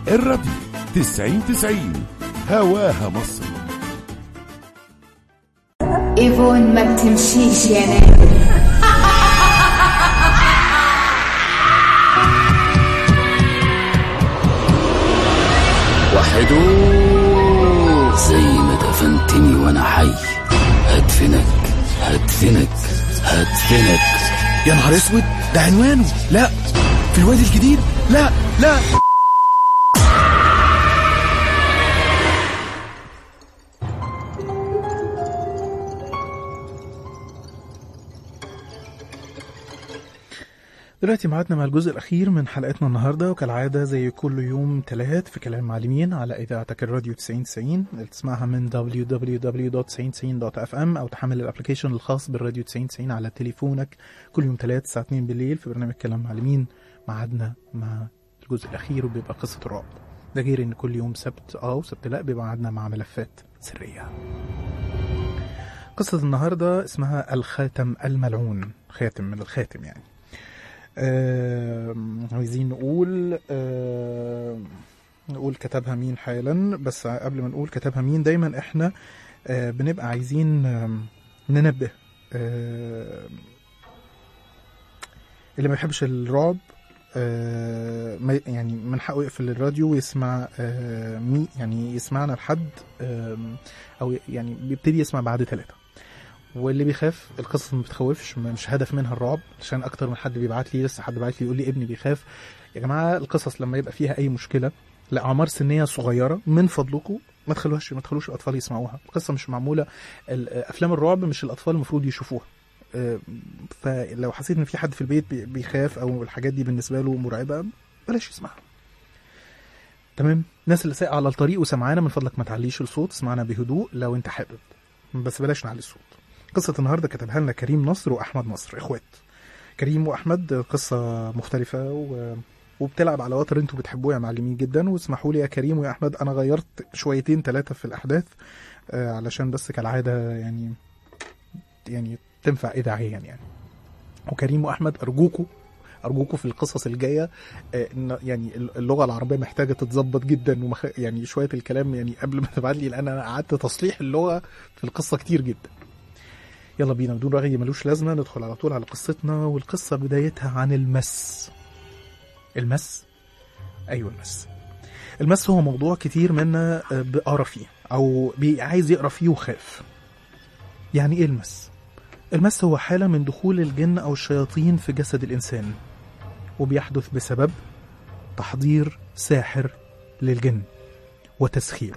الراديو 90 90 هواها مصر ايفون ما بتمشيش يا نادر وحدو زي ما دفنتني وانا حي هدفنك هدفنك هدفنك يا نهار اسود ده عنوانه لا في الوادي الجديد لا لا دلوقتي معادنا مع الجزء الأخير من حلقتنا النهاردة وكالعادة زي كل يوم تلات في كلام معلمين على إذاعتك الراديو 9090 اللي تسمعها من www.9090.fm أو تحمل الابلكيشن الخاص بالراديو 9090 على تليفونك كل يوم تلات الساعة 2 بالليل في برنامج كلام معلمين معادنا مع الجزء الأخير وبيبقى قصة رعب ده غير إن كل يوم سبت أه وسبت لأ بيبقى معادنا مع ملفات سرية قصة النهاردة اسمها الخاتم الملعون خاتم من الخاتم يعني آم، عايزين نقول آم، نقول كتبها مين حالا بس قبل ما نقول كتبها مين دايما احنا آه، بنبقى عايزين آم، ننبه آم، اللي ما بيحبش الرعب آه، ما- يعني من حقه يقفل الراديو ويسمع آه، مي يعني يسمعنا لحد آم، او يعني بيبتدي يسمع بعد ثلاثة واللي بيخاف القصص ما بتخوفش م- مش هدف منها الرعب عشان اكتر من حد بيبعت لي لسه حد بعت لي يقول لي ابني بيخاف يا جماعه القصص لما يبقى فيها اي مشكله لاعمار سنيه صغيره من فضلكم ما تخلوهاش ما تخلوش الاطفال يسمعوها القصه مش معموله ال- افلام الرعب مش الاطفال المفروض يشوفوها آه، فلو حسيت ان في حد في البيت بي- بيخاف او الحاجات دي بالنسبه له مرعبه بلاش يسمعها تمام الناس اللي سايقه على الطريق وسمعانا من فضلك ما تعليش الصوت اسمعنا بهدوء لو انت حابب بس بلاش نعلي الصوت قصة النهاردة كتبها لنا كريم نصر وأحمد نصر إخوات كريم وأحمد قصة مختلفة و... وبتلعب على وتر انتوا بتحبوه يا معلمين جدا واسمحوا لي يا كريم ويا أحمد أنا غيرت شويتين ثلاثة في الأحداث آه علشان بس كالعادة يعني يعني تنفع إذاعيا يعني وكريم وأحمد أرجوكوا أرجوكوا في القصص الجاية آه إن يعني اللغة العربية محتاجة تتظبط جدا ومخ... يعني شوية الكلام يعني قبل ما تبعت لي لأن أنا قعدت تصليح اللغة في القصة كتير جدا يلا بينا بدون رغي ملوش لازمة ندخل على طول على قصتنا والقصة بدايتها عن المس المس أيوة المس المس هو موضوع كتير منا آه، بقرا فيه أو بي- عايز يقرا فيه وخاف يعني إيه المس؟ المس هو حالة من دخول الجن أو الشياطين في جسد الإنسان وبيحدث بسبب تحضير ساحر للجن وتسخيره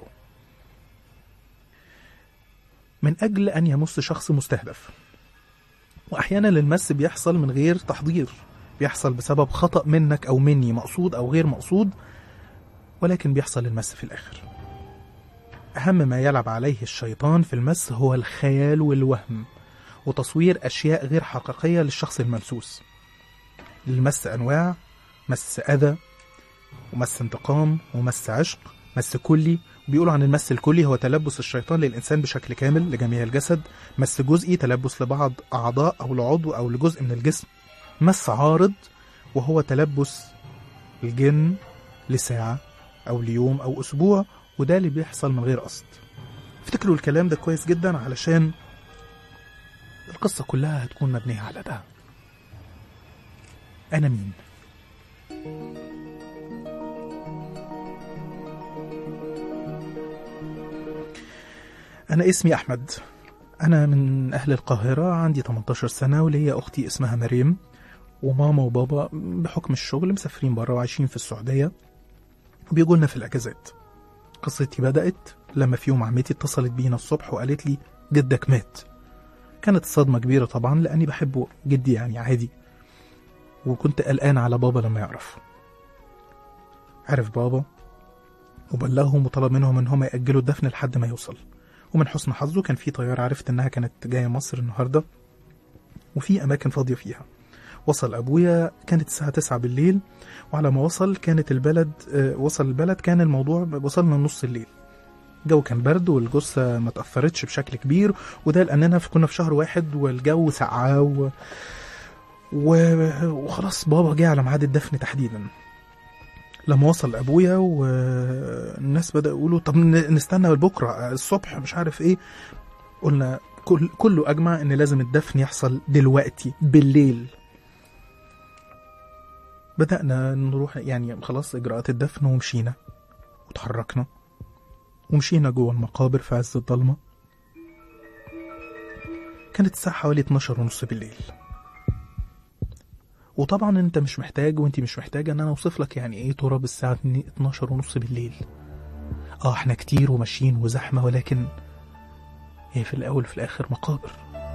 من أجل أن يمس شخص مستهدف وأحيانا المس بيحصل من غير تحضير بيحصل بسبب خطأ منك أو مني مقصود أو غير مقصود ولكن بيحصل المس في الآخر أهم ما يلعب عليه الشيطان في المس هو الخيال والوهم وتصوير أشياء غير حقيقية للشخص الممسوس للمس أنواع مس أذى ومس انتقام ومس عشق مس كلي بيقولوا عن المس الكلي هو تلبس الشيطان للإنسان بشكل كامل لجميع الجسد مس جزئي تلبس لبعض أعضاء أو لعضو أو لجزء من الجسم مس عارض وهو تلبس الجن لساعة أو ليوم أو أسبوع وده اللي بيحصل من غير قصد افتكروا الكلام ده كويس جدا علشان القصة كلها هتكون مبنية على ده أنا مين؟ أنا اسمي أحمد أنا من أهل القاهرة عندي 18 سنة وليا أختي اسمها مريم وماما وبابا بحكم الشغل مسافرين برا وعايشين في السعودية وبيجوا لنا في الأجازات قصتي بدأت لما في يوم عمتي اتصلت بينا الصبح وقالت لي جدك مات كانت صدمة كبيرة طبعا لأني بحبه جدي يعني عادي وكنت قلقان على بابا لما يعرف عرف بابا وبلغهم وطلب منهم ان هم يأجلوا الدفن لحد ما يوصل ومن حسن حظه كان في طيارة عرفت انها كانت جاية مصر النهاردة وفي أماكن فاضية فيها وصل أبويا كانت الساعة 9 بالليل وعلى ما وصل كانت البلد آه، وصل البلد كان الموضوع وصلنا نص الليل الجو كان برد والجثة ما تأثرتش بشكل كبير وده لأننا في- كنا في شهر واحد والجو سقعة و... و... وخلاص بابا جه على ميعاد الدفن تحديدا لما وصل لابويا والناس بدأوا يقولوا طب ن- نستنى لبكره الصبح مش عارف ايه قلنا كل كله اجمع ان لازم الدفن يحصل دلوقتي بالليل بدأنا نروح يعني خلاص اجراءات الدفن ومشينا وتحركنا ومشينا جوه المقابر في عز الضلمه كانت الساعه حوالي 12 ونص بالليل وطبعا انت مش محتاج وانت مش محتاجه ان انا اوصف لك يعني ايه تراب الساعه 12 ونص بالليل اه احنا كتير وماشيين وزحمه ولكن هي في الاول وفي الاخر مقابر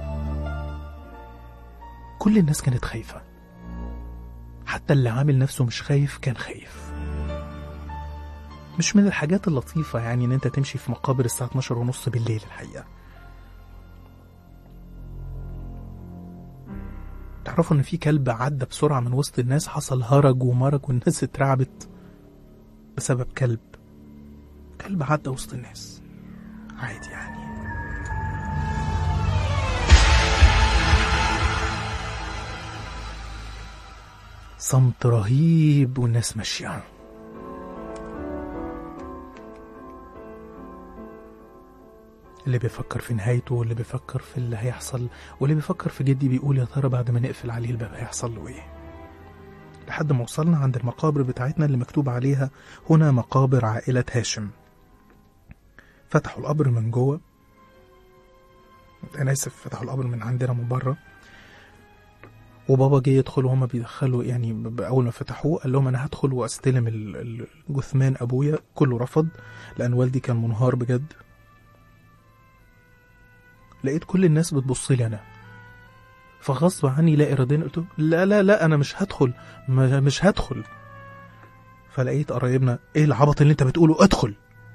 كل الناس كانت خايفه حتى اللي عامل نفسه مش خايف كان خايف مش من الحاجات اللطيفة يعني ان انت تمشي في مقابر الساعة 12 ونص بالليل الحقيقة تعرفوا ان في كلب عدى بسرعة من وسط الناس حصل هرج ومرج والناس اترعبت بسبب كلب كلب عدى وسط الناس عادي يعني صمت رهيب والناس ماشية اللي بيفكر في نهايته واللي بيفكر في اللي هيحصل واللي بيفكر في جدي بيقول يا ترى بعد ما نقفل عليه الباب هيحصل له ايه لحد ما وصلنا عند المقابر بتاعتنا اللي مكتوب عليها هنا مقابر عائلة هاشم فتحوا القبر من جوه انا اسف فتحوا القبر من عندنا من بره وبابا جه يدخل وهما بيدخلوا يعني ب- اول ما فتحوه قال لهم انا هدخل واستلم ال- ال- الجثمان ابويا كله رفض لان والدي كان منهار بجد لقيت كل الناس بتبص لي انا فغصب عني لا اراديا قلت له، لا لا لا انا مش هدخل ما- مش هدخل فلقيت قرايبنا ايه العبط اللي انت بتقوله ادخل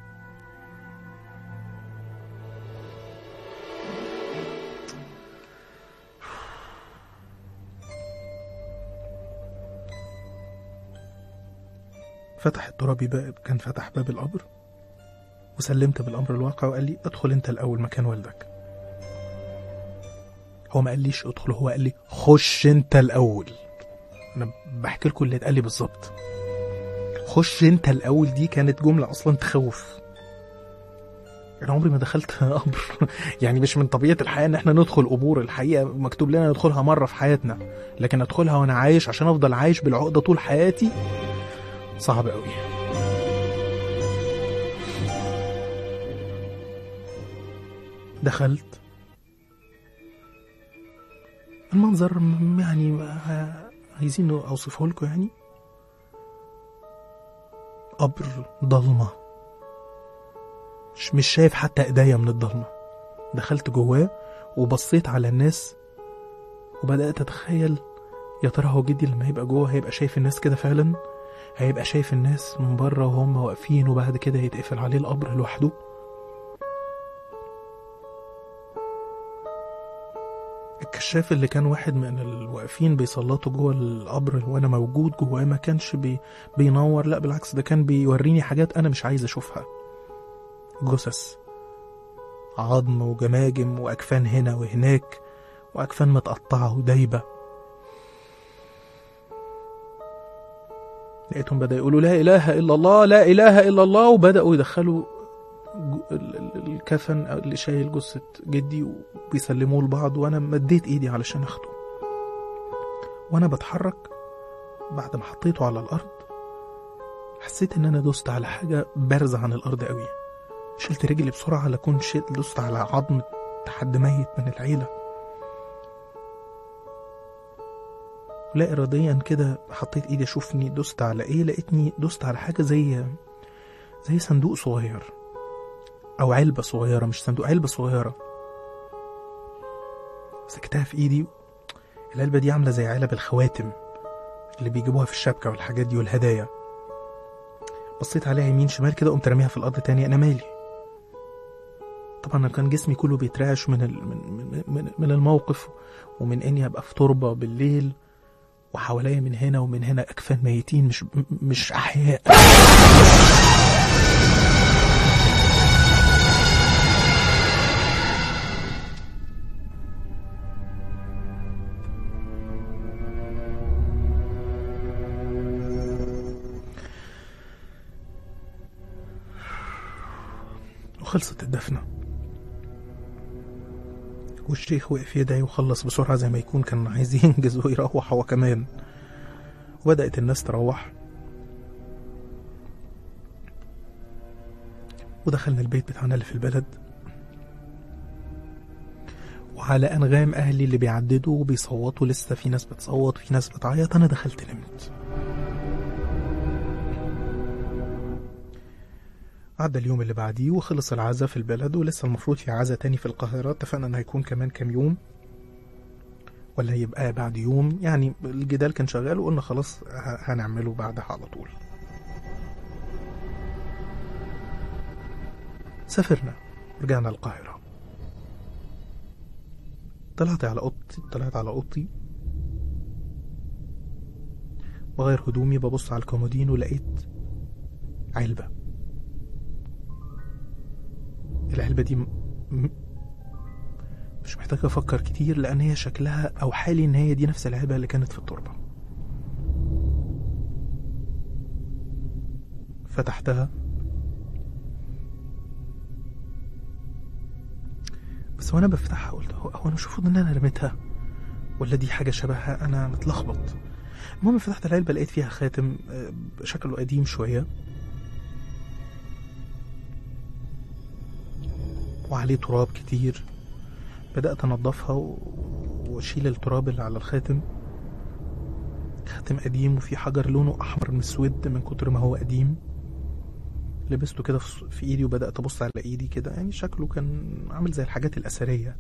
فتح الترابي باب كان فتح باب القبر وسلمت بالامر الواقع وقال لي ادخل انت الاول مكان والدك هو ما قاليش ادخل هو قال لي خش انت الاول انا بحكي لكم اللي اتقال لي بالظبط خش انت الاول دي كانت جمله اصلا تخوف انا عمري ما دخلت قبر يعني مش من طبيعه الحياه ان احنا ندخل قبور الحقيقه مكتوب لنا ندخلها مره في حياتنا لكن ادخلها وانا عايش عشان افضل عايش بالعقده طول حياتي صعب قوي دخلت المنظر م- يعني ه- عايزين اوصفه لكم يعني قبر ضلمه مش مش شايف حتى ايديا من الضلمه دخلت جواه وبصيت على الناس وبدات اتخيل يا ترى هو جدي لما يبقى جوه هيبقى شايف الناس كده فعلا هيبقى شايف الناس من بره وهم واقفين وبعد كده يتقفل عليه القبر لوحده الكشاف اللي كان واحد من الواقفين بيسلطوا جوه القبر وانا موجود جواه ما كانش بي بينور لا بالعكس ده كان بيوريني حاجات انا مش عايز اشوفها جثث عظم وجماجم واكفان هنا وهناك واكفان متقطعه ودايبه لقيتهم بدأ يقولوا لا إله إلا الله لا إله إلا الله وبدأوا يدخلوا جو- ال- ال- الكفن اللي شايل جثة جدي وبيسلموه لبعض وأنا مديت إيدي علشان أخده وأنا بتحرك بعد ما حطيته على الأرض حسيت إن أنا دوست على حاجة بارزة عن الأرض قوي شلت رجلي بسرعة لكون شلت دوست على عظم حد ميت من العيلة لا إراديا كده حطيت إيدي أشوفني دوست على إيه لقيتني دوست على حاجة زي زي صندوق صغير أو علبة صغيرة مش صندوق علبة صغيرة مسكتها في إيدي العلبة دي عاملة زي علب الخواتم اللي بيجيبوها في الشبكة والحاجات دي والهدايا بصيت عليها يمين شمال كده قمت راميها في الأرض تاني أنا مالي طبعا أنا كان جسمي كله بيترعش من ال- من من- من, من الموقف ومن اني ابقى في تربه بالليل وحواليا من هنا ومن هنا اكفان ميتين مش م- مش احياء خلصت الدفنة والشيخ وقف يدعي وخلص بسرعة زي ما يكون كان عايز ينجز ويروح هو كمان وبدأت الناس تروح ودخلنا البيت بتاعنا اللي في البلد وعلى أنغام أهلي اللي بيعددوا وبيصوتوا لسه في ناس بتصوت في ناس بتعيط أنا دخلت نمت عدى اليوم اللي بعديه وخلص العزا في البلد ولسه المفروض في عزا تاني في القاهرة اتفقنا انه هيكون كمان كام يوم ولا يبقى بعد يوم يعني الجدال كان شغال وقلنا خلاص ه- هنعمله بعدها على طول سافرنا رجعنا القاهرة طلعت على اوضتي طلعت على اوضتي بغير هدومي ببص على الكومودين ولقيت علبة العلبة دي م... م- مش محتاج أفكر كتير لأن هي شكلها أو حالي إن هي دي نفس العلبة اللي كانت في التربة فتحتها بس وأنا بفتحها قلت هو, هو أنا مش المفروض إن أنا رميتها ولا دي حاجة شبهها أنا متلخبط المهم فتحت العلبة لقيت فيها خاتم آه، شكله قديم شوية وعليه تراب كتير بدأت أنضفها و- وأشيل التراب اللي على الخاتم خاتم قديم وفيه حجر لونه أحمر مسود من كتر ما هو قديم لبسته كده في في إيدي وبدأت أبص على إيدي كده يعني شكله كان عامل زي الحاجات الأثرية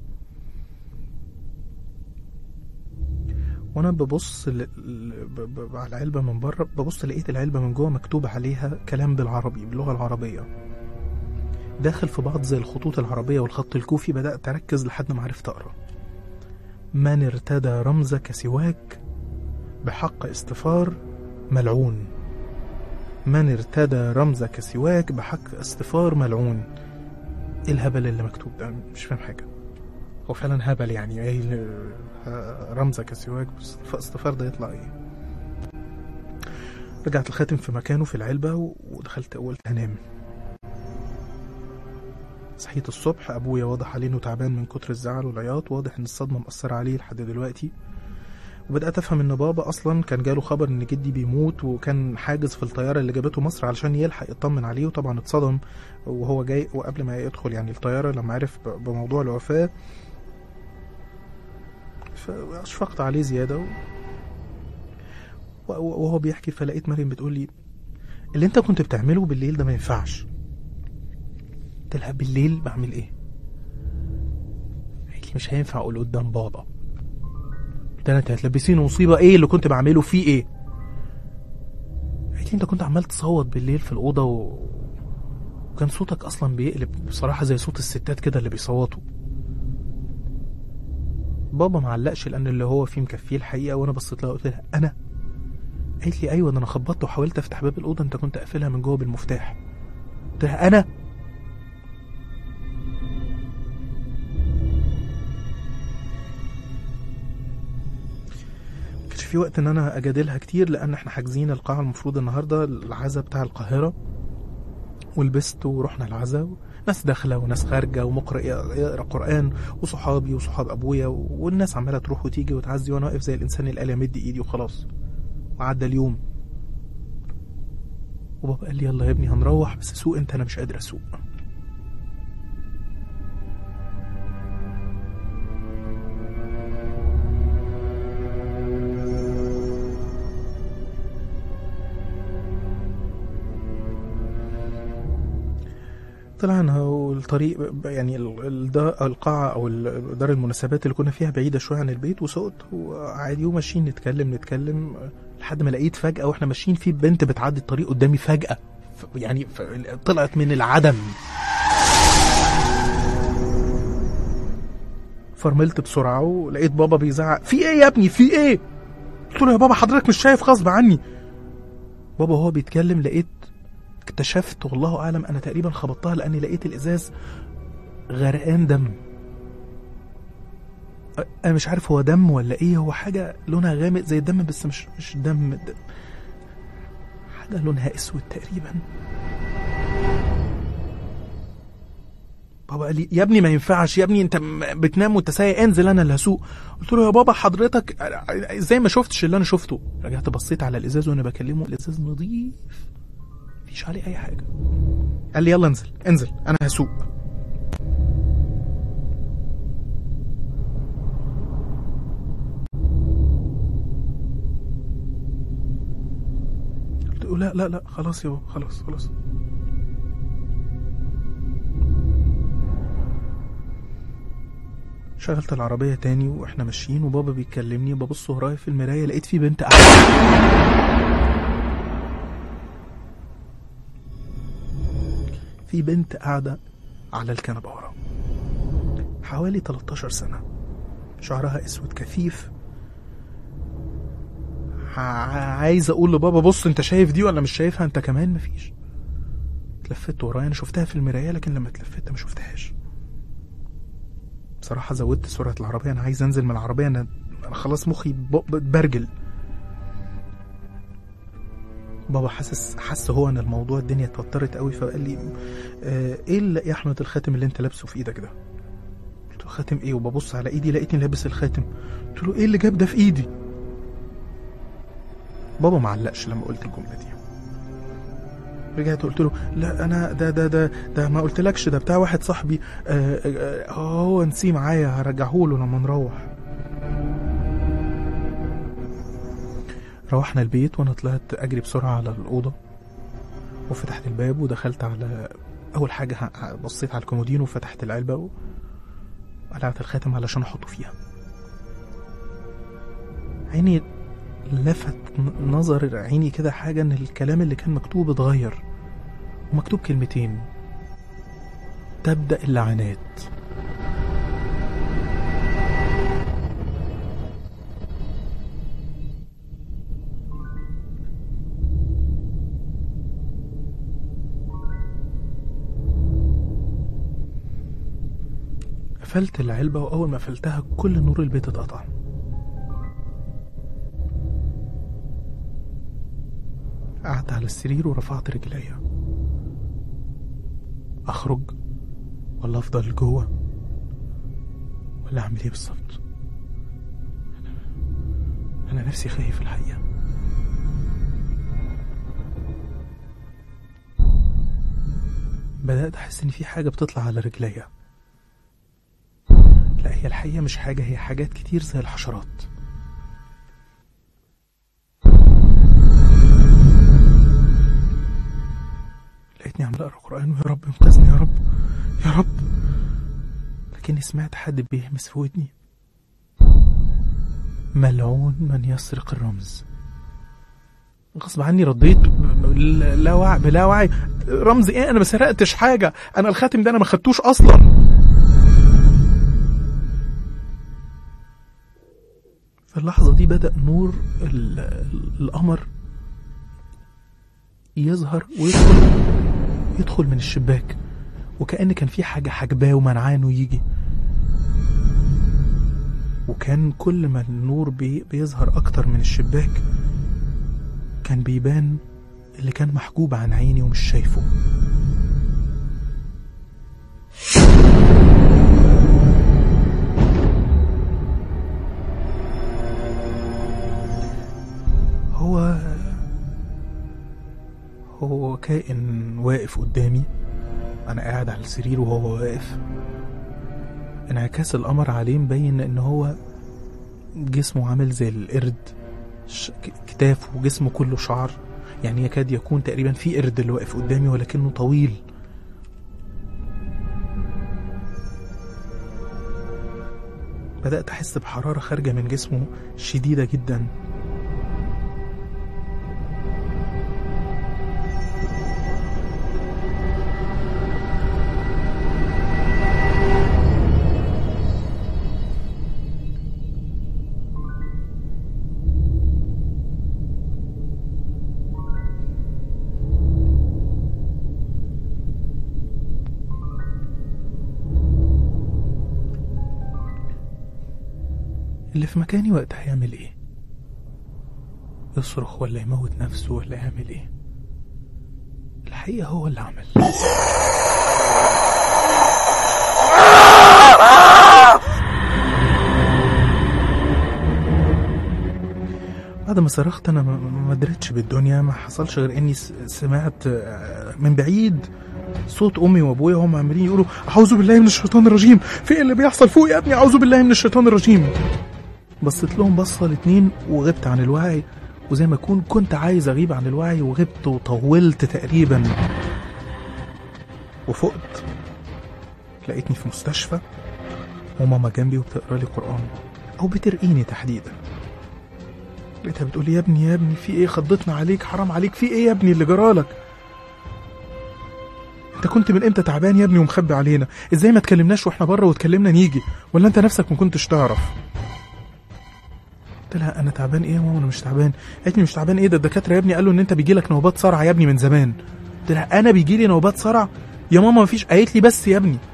وانا ببص ل... ل... ب... ب... على العلبه من بره ببص لقيت العلبه من جوه مكتوب عليها كلام بالعربي باللغه العربيه داخل في بعض زي الخطوط العربيه والخط الكوفي بدات اركز لحد ما عرفت اقرا من ارتدى رمزك سواك بحق استفار ملعون من ارتدى رمزك سواك بحق استفار ملعون ايه الهبل اللي مكتوب ده مش فاهم حاجه هو فعلا هبل يعني ايه ال- ه- رمزك سواك بس استفار ده يطلع ايه رجعت الخاتم في مكانه في العلبة و- ودخلت قلت هنام صحيت الصبح ابويا واضح عليه انه تعبان من كتر الزعل والعياط واضح ان الصدمة مأثرة عليه لحد دلوقتي وبدأت أفهم إن بابا أصلا كان جاله خبر إن جدي بيموت وكان حاجز في الطيارة اللي جابته مصر علشان يلحق يطمن عليه وطبعا اتصدم وهو جاي وقبل ما يدخل يعني الطيارة لما عرف ب- بموضوع الوفاة فأشفقت عليه زيادة و... و- وهو بيحكي فلقيت مريم بتقول لي اللي انت كنت بتعمله بالليل ده ما ينفعش قلت لها بالليل بعمل ايه قالت لي مش هينفع اقول قدام بابا قلت لها انت هتلبسيني مصيبه ايه اللي كنت بعمله فيه ايه قالت لي انت كنت عمال تصوت بالليل في الاوضه و... وكان صوتك اصلا بيقلب بصراحه زي صوت الستات كده اللي بيصوتوا بابا معلقش لان اللي هو فيه مكفيه الحقيقه وانا بصيت لها قلت لها انا قالت لي ايوه ده انا خبطت وحاولت افتح باب الاوضه انت كنت قافلها من جوه بالمفتاح قلت لها انا ما كانش في وقت ان انا اجادلها كتير لان احنا حاجزين القاعه المفروض النهارده العزا بتاع القاهره ولبست ورحنا العزا ناس داخله وناس خارجه ومقرئ يقرا قران وصحابي وصحاب ابويا والناس عماله تروح وتيجي وتعزي وانا واقف زي الانسان اللي قال امد ايدي وخلاص وعدى اليوم وبابا قال لي يلا يا ابني هنروح بس سوق انت انا مش قادر اسوق طلعنا والطريق ب- يعني ال- الدا- القاعة أو ال- دار المناسبات اللي كنا فيها بعيدة شوية عن البيت وسقط وعادي وماشيين نتكلم نتكلم لحد ما لقيت فجأة واحنا ماشيين في بنت بتعدي الطريق قدامي فجأة ف- يعني ف- طلعت من العدم فرملت بسرعة ولقيت بابا بيزعق في ايه يا ابني في ايه قلت له يا بابا حضرتك مش شايف غصب عني بابا هو بيتكلم لقيت اكتشفت والله اعلم انا تقريبا خبطتها لاني لقيت الازاز غرقان دم أ- انا مش عارف هو دم ولا ايه هو حاجه لونها غامق زي الدم بس مش مش دم د- حاجه لونها اسود تقريبا بابا قال لي يا ابني ما ينفعش يا ابني انت م- بتنام وانت سايق انزل انا اللي هسوق قلت له يا بابا حضرتك ازاي ما شفتش اللي انا شفته رجعت بصيت على الازاز وانا بكلمه الازاز نظيف مفيش عليه اي حاجه قال لي يلا انزل انزل انا هسوق قلت له لا لا لا خلاص يا بابا خلاص خلاص شغلت العربية تاني واحنا ماشيين وبابا بيكلمني ببص ورايا في المراية لقيت في بنت قاعدة في بنت قاعدة على الكنبة ورا حوالي 13 سنة شعرها اسود كثيف ع- عايز اقول لبابا بص انت شايف دي ولا مش شايفها انت كمان مفيش اتلفت ورايا انا شفتها في المراية لكن لما اتلفت ما شفتهاش بصراحة زودت سرعة العربية أنا عايز أنزل من العربية أنا أنا خلاص مخي ب- بتبرجل بابا حاسس حس هو ان الموضوع الدنيا اتوترت قوي فقال لي آه ايه اللي يا احمد الخاتم اللي انت لابسه في ايدك ده قلت له خاتم ايه وببص على ايدي لقيتني لابس الخاتم قلت له ايه اللي جاب ده في ايدي بابا ما علقش لما قلت الجمله دي رجعت قلت له لا انا ده ده ده ده ما قلتلكش ده بتاع واحد صاحبي آه، آه، آه، هو نسيه معايا هرجعه له لما نروح روحنا البيت وانا طلعت اجري بسرعه على الاوضه وفتحت الباب ودخلت على اول حاجه ه- بصيت على الكومودين وفتحت العلبه وقلعت الخاتم علشان احطه فيها عيني لفت ن- نظر عيني كده حاجه ان الكلام اللي كان مكتوب اتغير ومكتوب كلمتين تبدا اللعنات قفلت العلبة وأول ما قفلتها كل نور البيت اتقطع قعدت على السرير ورفعت رجليا أخرج ولا أفضل جوه ولا أعمل إيه بالظبط أنا نفسي خايف الحقيقة بدأت أحس إن في حاجة بتطلع على رجليا لا هي الحقيقة مش حاجة هي حاجات كتير زي الحشرات لقيتني عمال اقرا قران ويا رب انقذني يا رب يا رب لكني سمعت حد بيهمس في ودني ملعون من يسرق الرمز غصب عني رديت ب- ب- لا وعي بلا وعي رمز ايه انا ما سرقتش حاجه انا الخاتم ده انا ما خدتوش اصلا في اللحظة دي بدأ نور ال- ال- القمر يظهر ويدخل يدخل من الشباك وكأن كان في حاجة حجباه ومنعانه يجي وكان كل ما النور بي بيظهر أكتر من الشباك كان بيبان اللي كان محجوب عن عيني ومش شايفه هو هو كائن واقف قدامي انا قاعد على السرير وهو واقف انعكاس القمر عليه مبين ان هو جسمه عامل زي القرد ش- ك- كتافه وجسمه كله شعر يعني يكاد يكون تقريبا في قرد اللي واقف قدامي ولكنه طويل بدأت أحس بحرارة خارجة من جسمه شديدة جدا اللي في مكاني وقتها يعمل ايه يصرخ ولا يموت نفسه ولا يعمل ايه الحقيقة هو اللي عمل بعد ما صرخت انا ما- ما ما دريتش بالدنيا ما حصلش غير اني س- سمعت آه، من بعيد صوت امي وابويا وهم عمالين يقولوا اعوذ بالله من الشيطان الرجيم في ايه اللي بيحصل فوق يا ابني اعوذ بالله من الشيطان الرجيم بصيت لهم بصه الاتنين وغبت عن الوعي وزي ما اكون كنت عايز اغيب عن الوعي وغبت وطولت تقريبا وفقت لقيتني في مستشفى وماما جنبي وبتقرا لي قران او بترقيني تحديدا لقيتها بتقول لي يا ابني يا ابني في ايه خضتنا عليك حرام عليك في ايه يا ابني اللي جرالك انت كنت من امتى تعبان يا ابني ومخبي علينا ازاي ما تكلمناش واحنا بره وتكلمنا نيجي ولا انت نفسك ما كنتش تعرف قلت لها انا تعبان ايه يا ماما انا مش تعبان قالت لي مش تعبان ايه ده الدكاتره يا ابني قالوا ان انت بيجي لك نوبات صرع يا ابني من زمان قلت لها انا بيجي لي نوبات صرع يا ماما مفيش قالت لي بس يا ابني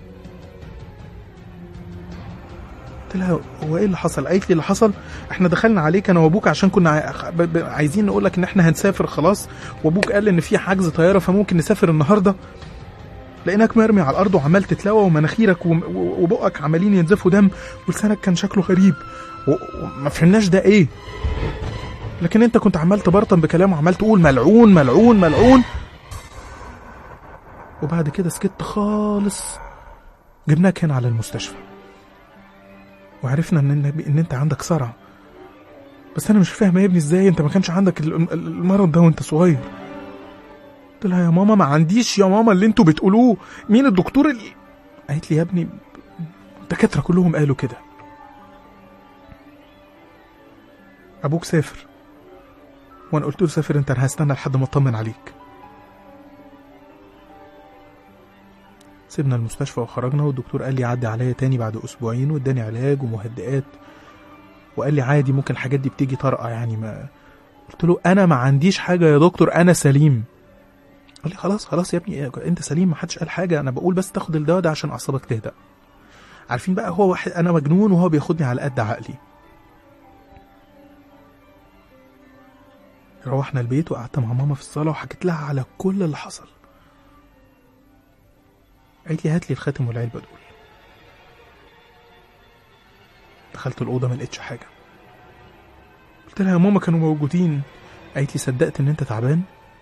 قلت لها هو ايه اللي حصل قالت لي اللي حصل احنا دخلنا عليك انا وابوك عشان كنا ع- ب- ب- عايزين نقول لك ان احنا هنسافر خلاص وابوك قال ان في حجز طياره فممكن نسافر النهارده لقيناك مرمي على الارض وعمال تتلوى ومناخيرك وم- و- وبقك عمالين ينزفوا دم ولسانك كان شكله غريب و- وما فهمناش ده ايه لكن انت كنت عمال تبرطم بكلام وعمال تقول ملعون ملعون ملعون وبعد كده سكت خالص جبناك هنا على المستشفى وعرفنا ان ان انت عندك صرع بس انا مش فاهم يا ابني ازاي انت ما كانش عندك ال- ال- المرض ده وانت صغير قلت لها يا ماما ما عنديش يا ماما اللي انتوا بتقولوه مين الدكتور اللي قالت لي يا ابني الدكاتره كلهم قالوا كده ابوك سافر وانا قلت له سافر انت انا هستنى لحد ما اطمن عليك سيبنا المستشفى وخرجنا والدكتور قال لي عدي عليا تاني بعد اسبوعين واداني علاج ومهدئات وقال لي عادي ممكن الحاجات دي بتيجي طارئه يعني ما قلت له انا ما عنديش حاجه يا دكتور انا سليم قال لي خلاص خلاص يا ابني انت سليم ما حدش قال حاجه انا بقول بس تاخد الدواء ده عشان اعصابك تهدى عارفين بقى هو واحد انا مجنون وهو بياخدني على قد عقلي روحنا البيت وقعدت مع ماما في الصاله وحكيت لها على كل اللي حصل قالت لي هات لي الخاتم والعلبه دول دخلت الاوضه ما لقيتش حاجه قلت لها يا ماما كانوا موجودين قالت لي صدقت ان انت تعبان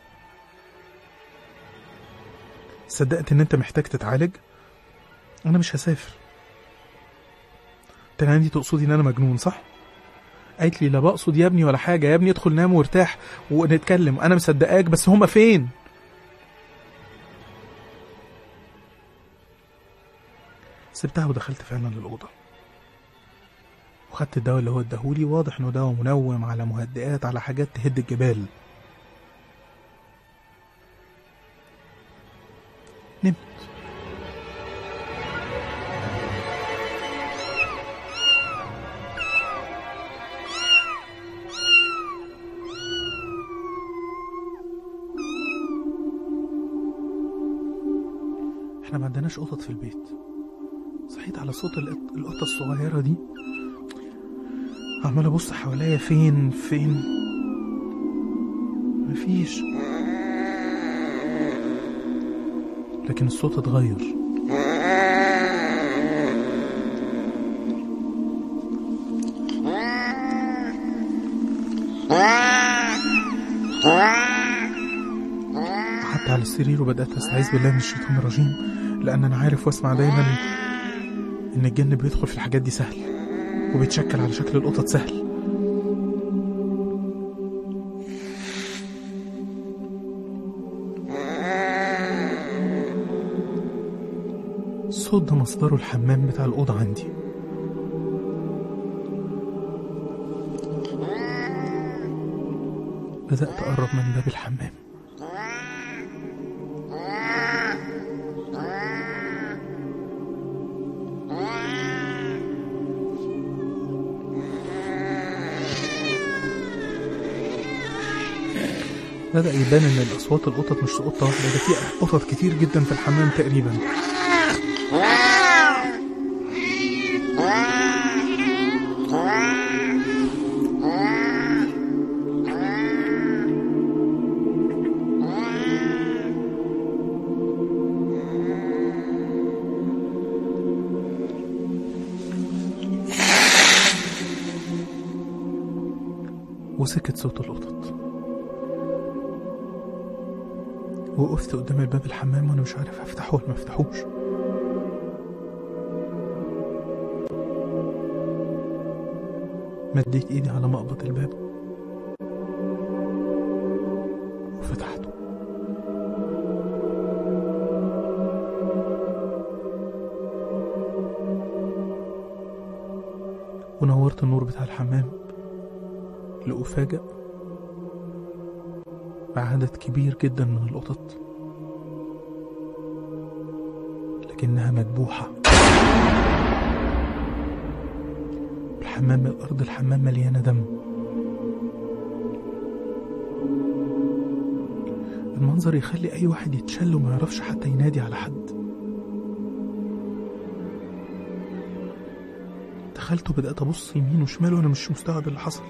صدقت ان انت محتاج تتعالج انا مش هسافر قلت لها انت تقصدي ان انا مجنون صح قالت لي لا بقصد يا ابني ولا حاجه يا ابني ادخل نام وارتاح ونتكلم انا مصدقاك بس هما فين سبتها ودخلت فعلا للأوضة وخدت الدواء اللي هو اداهولي واضح انه دواء منوم على مهدئات على حاجات تهد الجبال نمت احنا ما عندناش قطط في البيت صحيت على صوت القط- القطة الصغيرة دي عمال ابص حواليا فين فين مفيش لكن الصوت اتغير قعدت على السرير وبدأت أستعيذ بالله من الشيطان الرجيم لأن أنا عارف وأسمع دايما إن الجن بيدخل في الحاجات دي سهل وبيتشكل على شكل القطط سهل الصوت ده مصدره الحمام بتاع الأوضة عندي بدأت أقرب من باب الحمام بدأ يبان إن الأصوات القطط مش قطة واحدة ده في قطط كتير جدا في الحمام تقريبا وسكت صوت القطط وقفت قدام الباب الحمام وانا مش عارف افتحه ولا ما افتحوش مديت ايدي على مقبض الباب وفتحته ونورت النور بتاع الحمام لأفاجأ بعدد كبير جدا من القطط لكنها مذبوحة الحمام الأرض الحمام مليانة دم المنظر يخلي أي واحد يتشل وما يعرفش حتى ينادي على حد دخلت وبدأت أبص يمين وشمال وأنا مش مستوعب اللي حصل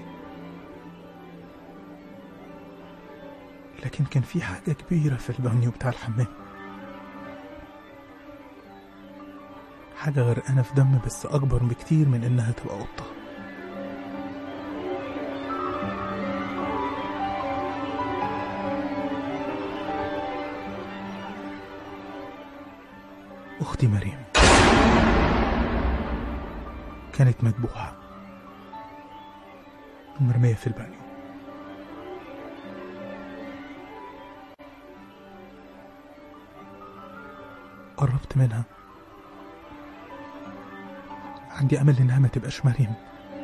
لكن كان في حاجة كبيرة في البانيو بتاع الحمام حاجة غرقانة في دم بس أكبر بكتير من إنها تبقى قطة أختي مريم كانت مذبوحة ومرمية في البانيو قربت منها عندي أمل إنها ما تبقاش مريم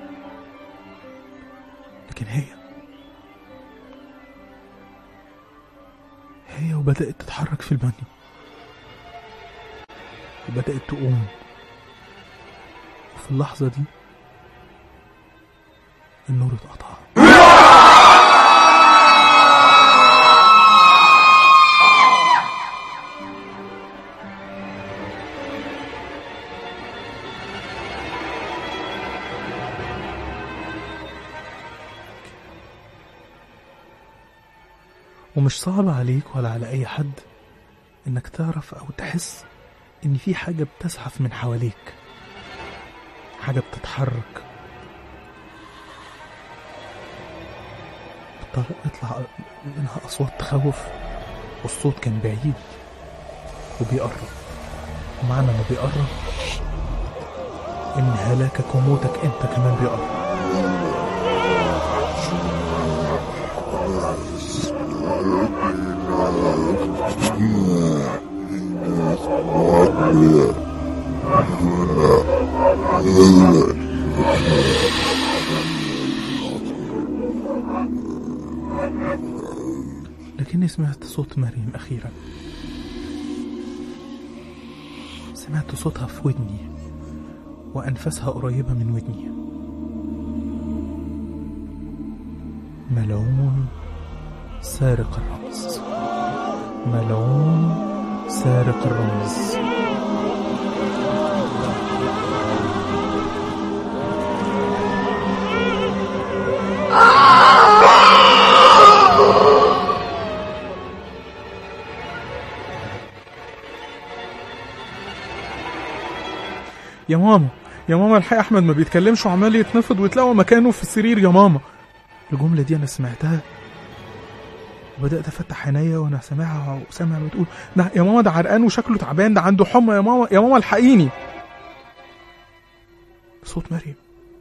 لكن هي هي وبدأت تتحرك في البانيو وبدأت تقوم وفي اللحظة دي النور اتقطع ومش صعب عليك ولا على أي حد إنك تعرف أو تحس إن في حاجة بتزحف من حواليك حاجة بتتحرك بتطلع يطلع منها أصوات تخوف والصوت كان بعيد وبيقرب ومعنى إنه بيقرب إن هلاكك وموتك أنت كمان بيقرب لكني سمعت صوت مريم أخيرا سمعت صوتها في ودني وأنفاسها قريبة من ودني ملعون سارق الرمز ملعون سارق الرمز يا ماما يا ماما الحقيقة أحمد ما بيتكلمش وعمال يتنفض ويتلاقى مكانه في السرير يا ماما الجملة دي أنا سمعتها وبدأت أفتح عينيا وأنا سامعها وسامع بتقول ده يا ماما ده عرقان وشكله تعبان ده عنده حمى يا ماما يا ماما الحقيني صوت مريم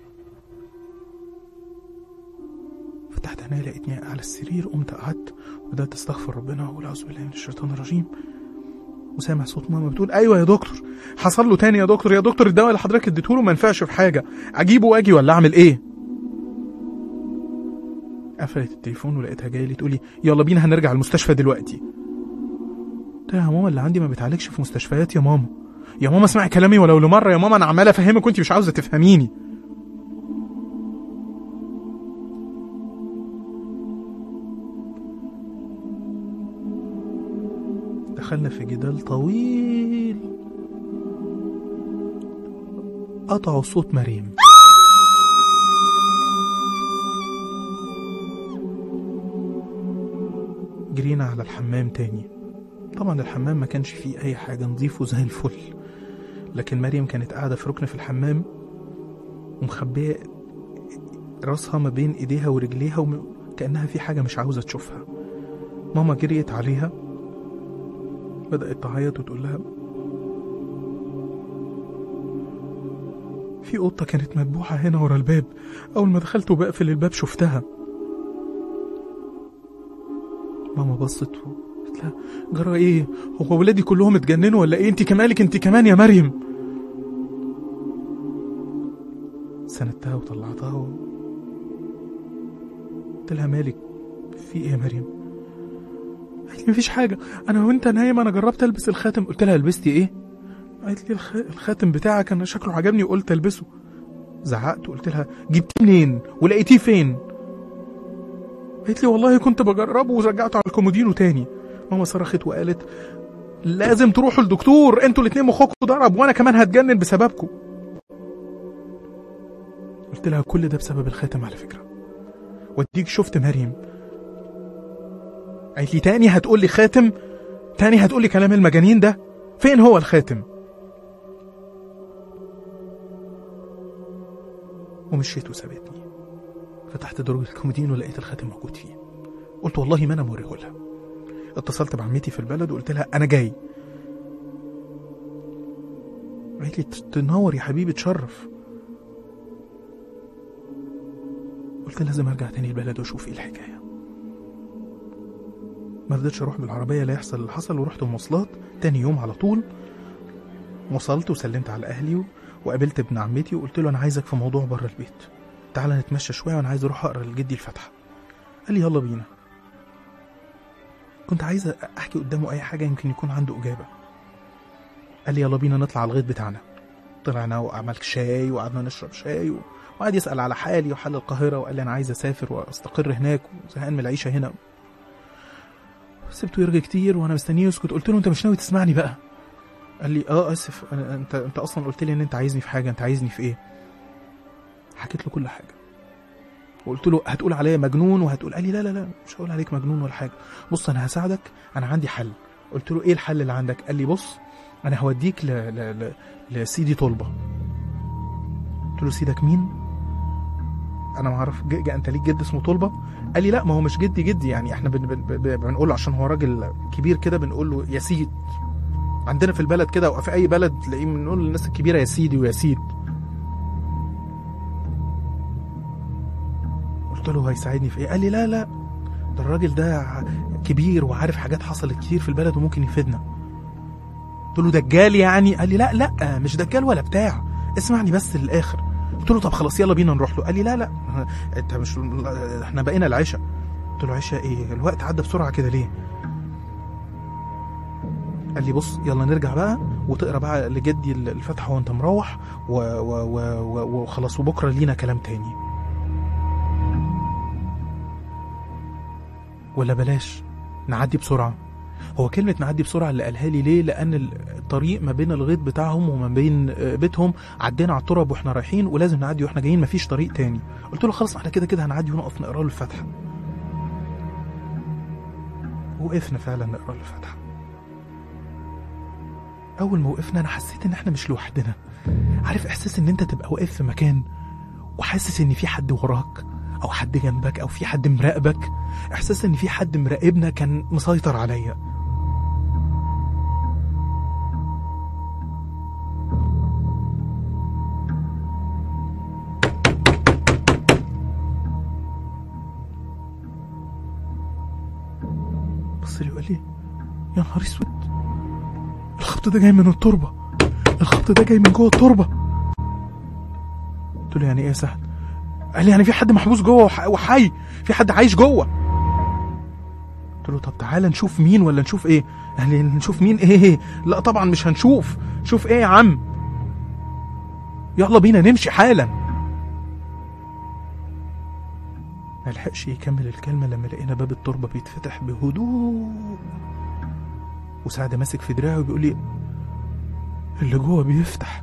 فتحت عينيا لقيتني على السرير قمت قعدت وبدأت أستغفر ربنا وأقول أعوذ بالله من الشيطان الرجيم وسامع صوت ماما بتقول ايوه يا دكتور حصل له تاني يا دكتور يا دكتور الدواء اللي حضرتك اديته له ما نفعش في حاجه اجيبه واجي ولا اعمل ايه قفلت التليفون ولقيتها جايه لي تقول لي يلا بينا هنرجع المستشفى دلوقتي قلت لها يا ماما اللي عندي ما بيتعالجش في مستشفيات يا ماما يا ماما اسمعي كلامي ولو لمره يا ماما انا عمال افهمك وانت مش عاوزه تفهميني دخلنا في جدال طويل قطعوا صوت مريم جرينا على الحمام تاني طبعا الحمام ما كانش فيه اي حاجة نظيف وزي الفل لكن مريم كانت قاعدة في ركن في الحمام ومخبية راسها ما بين ايديها ورجليها وكأنها في حاجة مش عاوزة تشوفها ماما جريت عليها بدأت تعيط وتقول لها في قطة كانت مذبوحة هنا ورا الباب أول ما دخلت وبقفل الباب شفتها ماما بصت وقالت لها جرى ايه هو ولادي كلهم اتجننوا ولا ايه انت كمالك انت كمان يا مريم سندتها وطلعتها و... قلت لها مالك في ايه يا مريم قالت لي مفيش حاجه انا وانت نايم انا جربت البس الخاتم قلت لها لبستي ايه قالت لي الخ... الخاتم بتاعك انا شكله عجبني وقلت البسه زعقت وقلت لها جبتيه منين ولقيتيه فين قالت لي والله كنت بجربه ورجعته على الكومودينو تاني ماما صرخت وقالت لازم تروحوا للدكتور انتوا الاتنين مخكم ضرب وانا كمان هتجنن بسببكم قلت لها كل ده بسبب الخاتم على فكره وديك شفت مريم قالت لي تاني هتقول لي خاتم تاني هتقول لي كلام المجانين ده فين هو الخاتم ومشيت وسابتني فتحت درج الكومودين ولقيت الخاتم موجود فيه قلت والله ما انا موريه لها اتصلت بعمتي في البلد وقلت لها انا جاي قالت لي تنور يا حبيبي تشرف قلت لازم ارجع تاني البلد واشوف ايه الحكايه ما رضيتش اروح بالعربيه لا يحصل اللي حصل ورحت مواصلات تاني يوم على طول وصلت وسلمت على اهلي و... وقابلت ابن عمتي وقلت له انا عايزك في موضوع بره البيت تعالى نتمشى شويه وانا عايز اروح اقرا لجدي الفاتحه قال لي يلا بينا كنت عايز احكي قدامه اي حاجه يمكن يكون عنده اجابه قال لي يلا بينا نطلع على الغيط بتاعنا طلعنا وعملت شاي وقعدنا نشرب شاي و... وقعد يسال على حالي وحال القاهره وقال لي انا عايز اسافر واستقر هناك وزهقان من العيشه هنا سبته يرغي كتير وانا مستنيه يسكت قلت له انت مش ناوي تسمعني بقى قال لي اه اسف أنا انت انت اصلا قلت لي ان انت عايزني في حاجه انت عايزني في ايه حكيت له كل حاجه وقلت له هتقول عليا مجنون وهتقول قال لي لا لا لا مش هقول عليك مجنون ولا حاجه بص انا هساعدك انا عندي حل قلت له ايه الحل اللي عندك قال لي بص انا هوديك ل... ل... ل... لسيدي طلبه قلت له سيدك مين انا ما اعرف ج... ج... انت ليك جد اسمه طلبه قال لي لا ما هو مش جدي جدي يعني احنا بن... بن... بن... بنقول له عشان هو راجل كبير كده بنقول له يا سيد عندنا في البلد كده او في اي بلد تلاقيه بنقول للناس الكبيره يا سيدي ويا سيد قلت له هيساعدني في ايه قال لي لا لا ده الراجل ده كبير وعارف حاجات حصلت كتير في البلد وممكن يفيدنا قلت له دجال يعني قال لي لا لا مش دجال ولا بتاع اسمعني بس للاخر قلت له طب خلاص يلا بينا نروح له قال لي لا لا انت مش احنا بقينا العشاء قلت له عشاء ايه الوقت عدى بسرعه كده ليه قال لي بص يلا نرجع بقى وتقرا بقى لجدي الفاتحه وانت مروح و- و- و- و- وخلاص وبكره لينا كلام تاني ولا بلاش نعدي بسرعه هو كلمة نعدي بسرعة اللي قالها لي ليه؟ لأن الطريق ما بين الغيط بتاعهم وما بين آه، بيتهم عدينا على التراب واحنا رايحين ولازم نعدي واحنا جايين مفيش طريق تاني. قلت له خلاص احنا كده كده هنعدي ونقف نقرا له الفاتحة. وقفنا فعلا نقرا له الفاتحة. أول ما وقفنا أنا حسيت إن احنا مش لوحدنا. عارف إحساس إن أنت تبقى واقف في مكان وحاسس إن في حد وراك أو حد جنبك أو في حد مراقبك. إحساس إن في حد مراقبنا كان مسيطر عليا. بص لي وقال لي يا نهار اسود الخبط ده جاي من التربه الخبط ده جاي من جوه التربه قلت له يعني ايه يا سعد قال لي يعني في حد محبوس جوه وح- وحي في حد عايش جوه قلت له طب تعالى نشوف مين ولا نشوف ايه قال لي نشوف مين ايه لا طبعا مش هنشوف شوف ايه يا عم يلا بينا نمشي حالا ما لحقش يكمل الكلمة لما لقينا باب التربة بيتفتح بهدوء وسعد ماسك في دراعي وبيقول لي اللي جوه بيفتح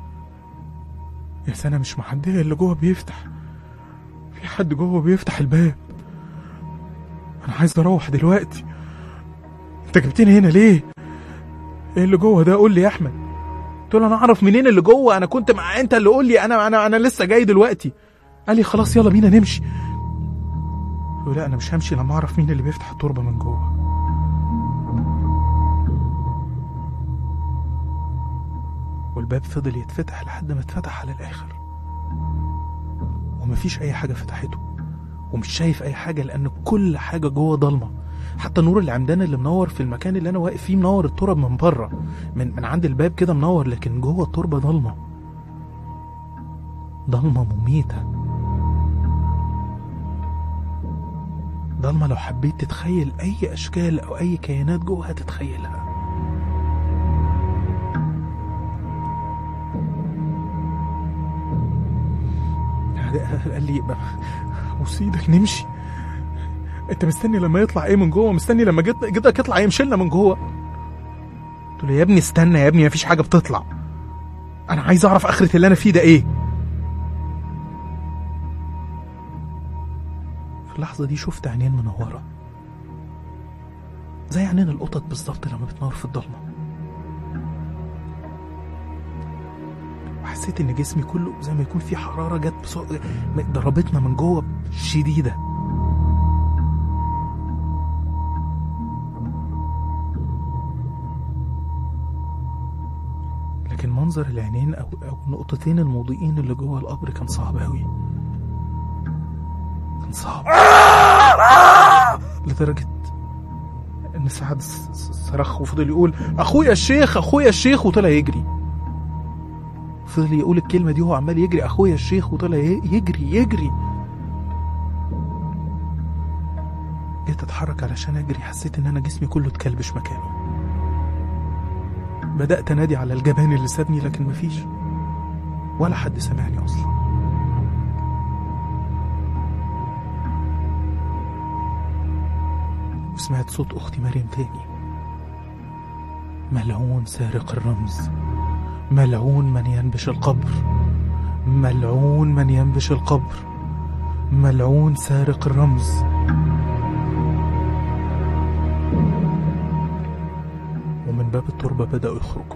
يا سنة مش محدية اللي جوه بيفتح في حد جوه بيفتح الباب أنا عايز أروح دلوقتي أنت جبتني هنا ليه؟ إيه اللي جوه ده قول لي يا أحمد قلت له أنا أعرف منين اللي جوه أنا كنت مع أنت اللي قول لي أنا أنا أنا لسه جاي دلوقتي قال لي خلاص يلا بينا نمشي قلت له لا انا مش همشي لما اعرف مين اللي بيفتح التربه من جوه والباب فضل يتفتح لحد ما اتفتح على الاخر ومفيش اي حاجه فتحته ومش شايف اي حاجه لان كل حاجه جوه ضلمه حتى نور العمدان اللي منور في المكان اللي انا واقف فيه منور التراب من بره من من عند الباب كده منور لكن جوه التربه ضلمه ضلمه مميته ضلمه لو حبيت تتخيل اي اشكال او اي كيانات جوه هتتخيلها قال لي بص ايدك نمشي انت مستني لما يطلع ايه من جوه مستني لما جد- جدك يطلع يمشيلنا من جوه قلت له يا ابني استنى يا ابني مفيش حاجه بتطلع انا عايز اعرف اخره اللي انا فيه ده ايه في اللحظه دي شفت عينين منوره زي عينين القطط بالظبط لما بتنور في الضلمه وحسيت ان جسمي كله زي ما يكون في حراره جت بصوت ضربتنا من جوه شديده لكن منظر العينين او او النقطتين المضيئين اللي جوه القبر كان صعب قوي كان صعب لدرجه ان سعد س- س- صرخ وفضل يقول اخويا الشيخ اخويا الشيخ وطلع يجري فضل يقول الكلمه دي وهو عمال يجري اخويا الشيخ وطلع ي- يجري يجري جيت اتحرك علشان اجري حسيت ان انا جسمي كله اتكلبش مكانه بدأت أنادي على الجبان اللي سابني لكن مفيش ولا حد سمعني أصلا وسمعت صوت أختي مريم تاني ملعون سارق الرمز ملعون من ينبش القبر ملعون من ينبش القبر ملعون سارق الرمز ومن باب التربة بدأوا يخرجوا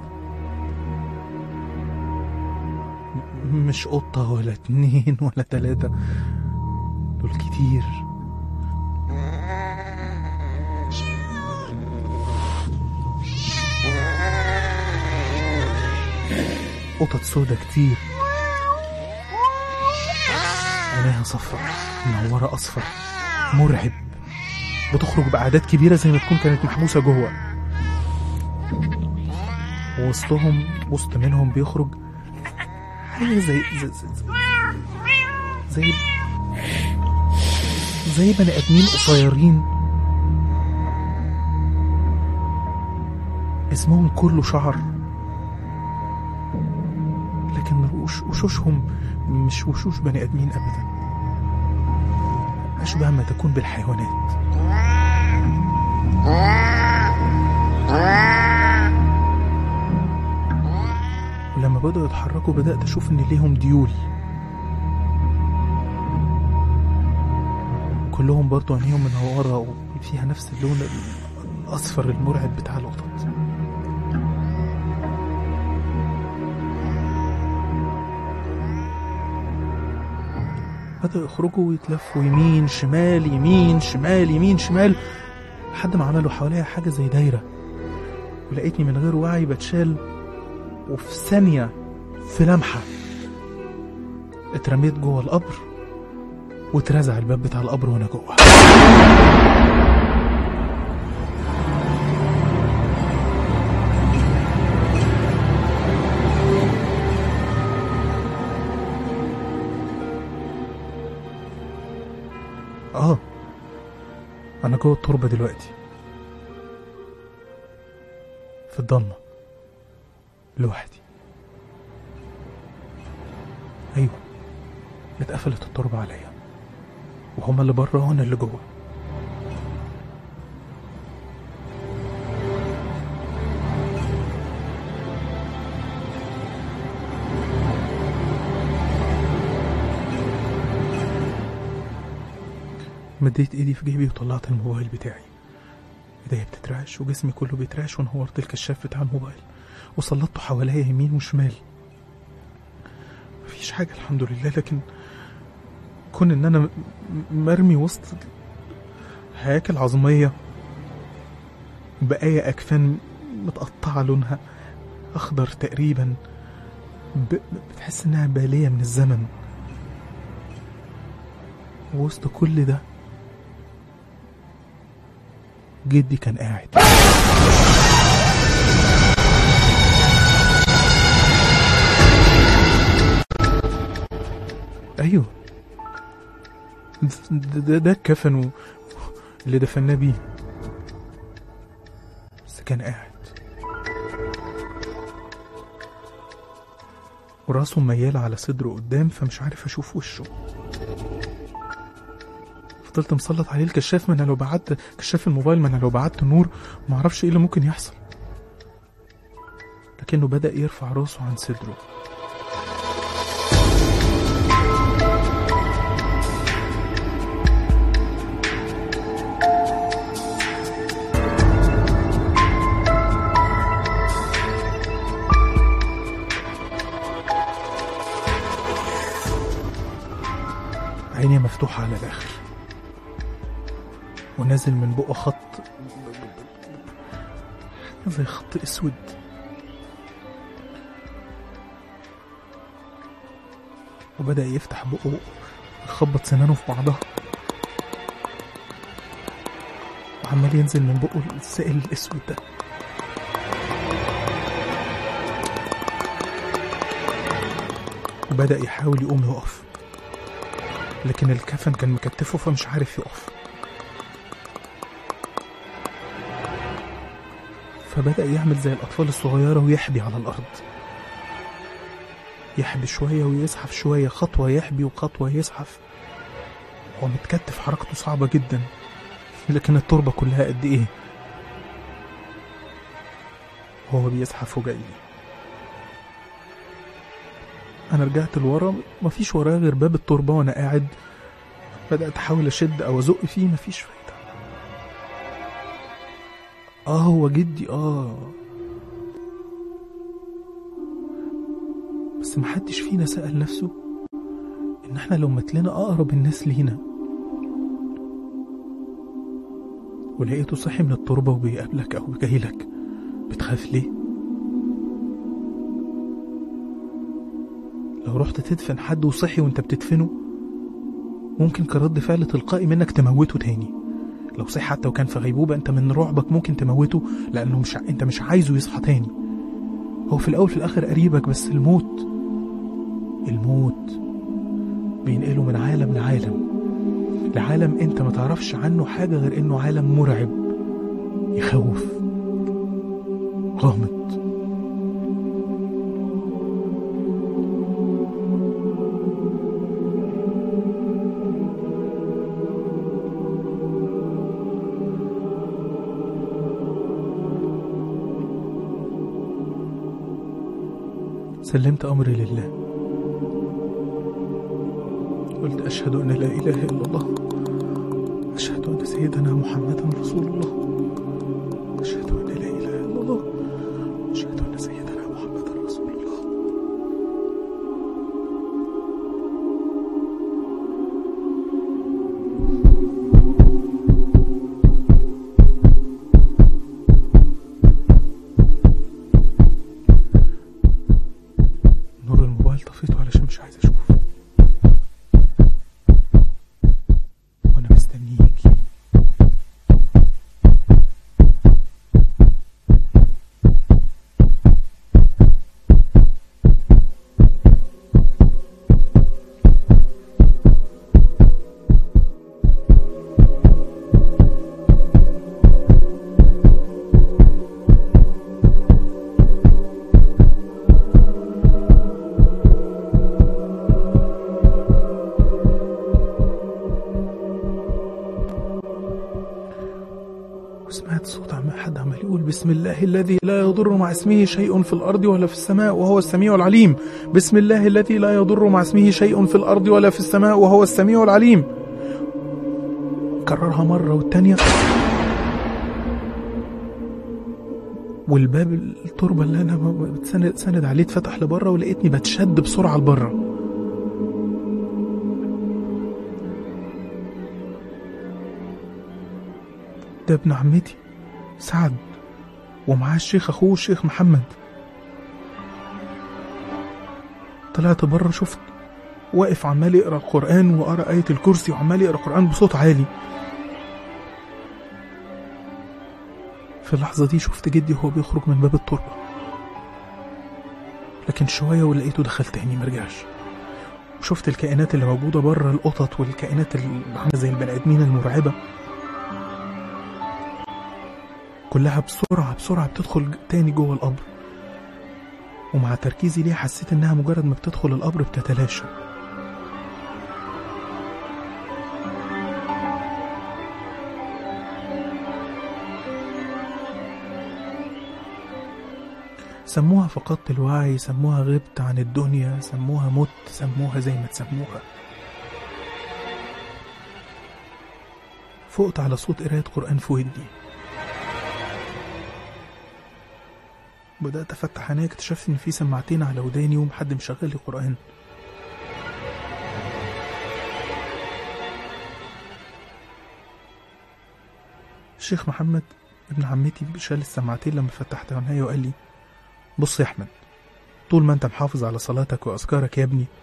م- مش قطة ولا اتنين ولا تلاتة دول كتير قطط سودا كتير عينيها صفرا منورة أصفر مرعب بتخرج بأعداد كبيرة زي ما تكون كانت محبوسة جوه ووسطهم وسط منهم بيخرج حاجة زي زي زي, زي زي بني آدمين قصيرين اسمهم كله شعر لكن وش وشوشهم مش وشوش بني آدمين أبدا أشبه ما تكون بالحيوانات ولما بدأوا يتحركوا بدأت أشوف إن ليهم ديول كلهم برضو عينيهم منورة وفيها نفس اللون الأصفر المرعب بتاع القطط بدأوا يخرجوا ويتلفوا يمين شمال يمين شمال يمين شمال لحد ما عملوا حواليا حاجة زي دايرة ولقيتني من غير وعي بتشال وفي ثانية في لمحة اترميت جوه القبر واترزع الباب بتاع القبر وانا جوه اه انا جوه التربة دلوقتي في الضلمة لوحدي ايوه اتقفلت التربة عليا وهما اللي بره وانا اللي جوه مديت ايدي في جيبي وطلعت الموبايل بتاعي ايديا بتترعش وجسمي كله بيترعش ونورت الكشاف بتاع الموبايل وسلطته حواليا يمين وشمال مفيش حاجة الحمد لله لكن كون ان انا م- مرمي وسط هياكل عظمية بقايا اكفان متقطعة لونها اخضر تقريبا ب... بتحس انها بالية من الزمن وسط كل ده جدي كان قاعد ايوه ده, ده, ده الكفن و- اللي دفناه بيه بس كان قاعد وراسه ميالة على صدره قدام فمش عارف اشوف وشه فضلت مسلط عليه الكشاف ما انا لو بعت كشاف الموبايل ما انا لو بعت نور ما اعرفش ايه اللي ممكن يحصل لكنه بدأ يرفع راسه عن صدره عيني مفتوحة على الآخر ونازل من بقه خط حاجة زي خط أسود وبدأ يفتح بقه يخبط سنانه في بعضها وعمال ينزل من بقه السائل الأسود ده وبدأ يحاول يقوم يقف لكن الكفن كان مكتفه فمش عارف يقف فبدأ يعمل زي الأطفال الصغيرة ويحبي على الأرض يحبي شوية ويزحف شوية خطوة يحبي وخطوة يزحف هو متكتف حركته صعبة جدا لكن التربة كلها قد إيه هو بيزحف وجاي لي انا رجعت لورا مفيش ورايا غير باب التربه وانا قاعد بدات احاول اشد او ازق فيه مفيش فايده اه هو جدي اه بس محدش فينا سأل نفسه ان احنا لو متلنا اقرب الناس لينا ولقيته صاحي من التربة وبيقابلك او جايلك بتخاف ليه لو رحت تدفن حد وصحي وانت بتدفنه ممكن كرد فعل تلقائي منك تموته تاني لو صحي حتى وكان في غيبوبة انت من رعبك ممكن تموته لانه مش انت مش عايزه يصحى تاني هو في الاول في الاخر قريبك بس الموت الموت بينقله من عالم لعالم لعالم انت ما تعرفش عنه حاجة غير انه عالم مرعب يخوف غامض سلمت أمري لله قلت أشهد أن لا إله إلا الله أشهد أن سيدنا محمدا رسول الله أشهد أن لا إله إلا الله أشهد أن سيدنا محمدا رسول الله نور الموبايل طفيته علشان مش عايز اشوف وانا مستنيك وسمعت صوت عم حد عمال يقول بسم الله الذي لا يضر مع اسمه شيء في الأرض ولا في السماء وهو السميع العليم بسم الله الذي لا يضر مع اسمه شيء في الأرض ولا في السماء وهو السميع العليم كررها مرة والتانية والباب التربة اللي أنا بتسند سند عليه اتفتح لبره ولقيتني بتشد بسرعة لبره ده ابن عمتي سعد ومعاه الشيخ اخوه الشيخ محمد طلعت بره شفت واقف عمال يقرا القران وقرا ايه الكرسي وعمال يقرا القران بصوت عالي في اللحظه دي شفت جدي وهو بيخرج من باب التربه لكن شويه ولقيته دخل تاني مرجعش وشفت الكائنات اللي موجوده بره القطط والكائنات اللي عامله زي البني ادمين المرعبه كلها بسرعه بسرعه بتدخل تاني جوه القبر ومع تركيزي ليها حسيت انها مجرد ما بتدخل القبر بتتلاشى سموها فقدت الوعي سموها غبت عن الدنيا سموها مت سموها زي ما تسموها فقت على صوت قراية قرآن في ودني بدأت أفتح عيني اكتشفت إن في سماعتين على وداني ومحد مشغل لي قرآن الشيخ محمد ابن عمتي شال السماعتين لما فتحت عيني وقال لي بص يا أحمد طول ما أنت محافظ على صلاتك وأذكارك يا ابني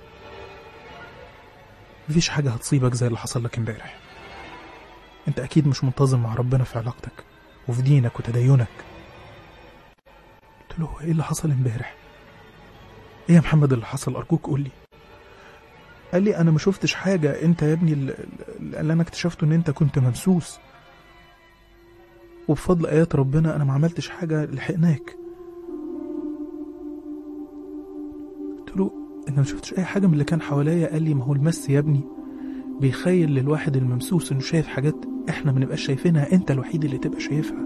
مفيش حاجة هتصيبك زي اللي حصل لك امبارح أنت أكيد مش منتظم مع ربنا في علاقتك وفي دينك وتدينك قلت له هو ايه اللي حصل امبارح ايه يا محمد اللي حصل ارجوك قول لي قال لي انا ما شفتش حاجه انت يا ابني اللي اللي انا اكتشفته ان انت كنت ممسوس وبفضل ايات ربنا انا ما عملتش حاجه لحقناك قلت له انت ما شفتش اي حاجه من اللي كان حواليا قال لي ما هو المس يا ابني بيخيل للواحد الممسوس انه شايف حاجات احنا ما نبقاش شايفينها انت الوحيد اللي تبقى شايفها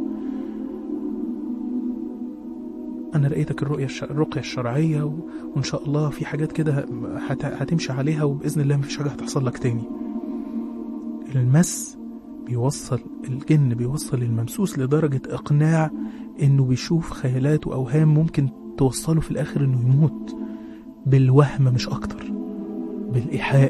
انا لقيتك الرؤيه الش... الرقيه الشرعيه و... وان شاء الله في حاجات كده هت... هتمشي عليها وباذن الله مفيش حاجه هتحصل لك تاني المس بيوصل الجن بيوصل الممسوس لدرجه اقناع انه بيشوف خيالات واوهام ممكن توصله في الاخر انه يموت بالوهم مش اكتر بالايحاء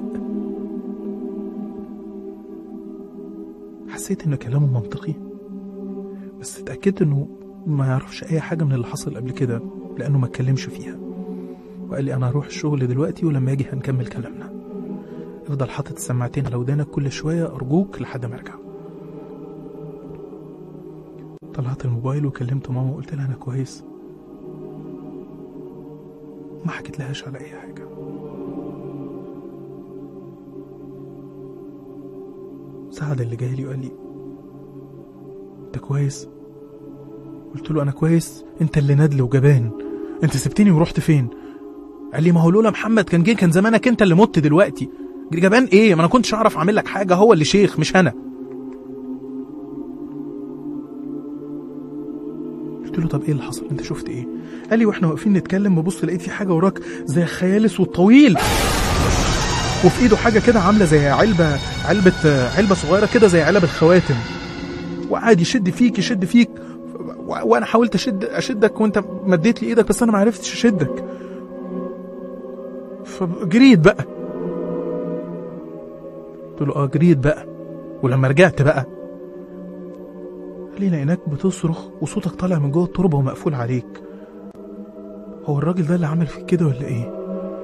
حسيت ان كلامه منطقي بس اتاكدت انه ما يعرفش اي حاجه من اللي حصل قبل كده لانه ما اتكلمش فيها وقال لي انا هروح الشغل دلوقتي ولما اجي هنكمل كلامنا افضل حاطط السماعتين على ودانك كل شويه ارجوك لحد ما ارجع طلعت الموبايل وكلمت ماما وقلت لها انا كويس ما حكيت لهاش على اي حاجه سعد اللي جاي لي وقال لي انت كويس قلت له انا كويس انت اللي ندل وجبان انت سبتني ورحت فين قال لي ما هو لولا محمد كان جه كان زمانك انت اللي مت دلوقتي جبان ايه ما انا كنتش اعرف اعمل لك حاجه هو اللي شيخ مش انا قلت له طب ايه اللي حصل انت شفت ايه قال لي واحنا واقفين نتكلم ببص لقيت في حاجه وراك زي خيال اسود طويل وفي ايده حاجه كده عامله زي علبه علبه علبه صغيره كده زي علب الخواتم وقعد يشد فيك يشد فيك و- وانا حاولت اشد اشدك وانت مديت لي ايدك بس انا ما عرفتش اشدك فجريت بقى قلت له اه جريت بقى ولما رجعت بقى قال لي لقيناك بتصرخ وصوتك طالع من جوه التربه ومقفول عليك هو الراجل ده اللي عمل فيك كده ولا ايه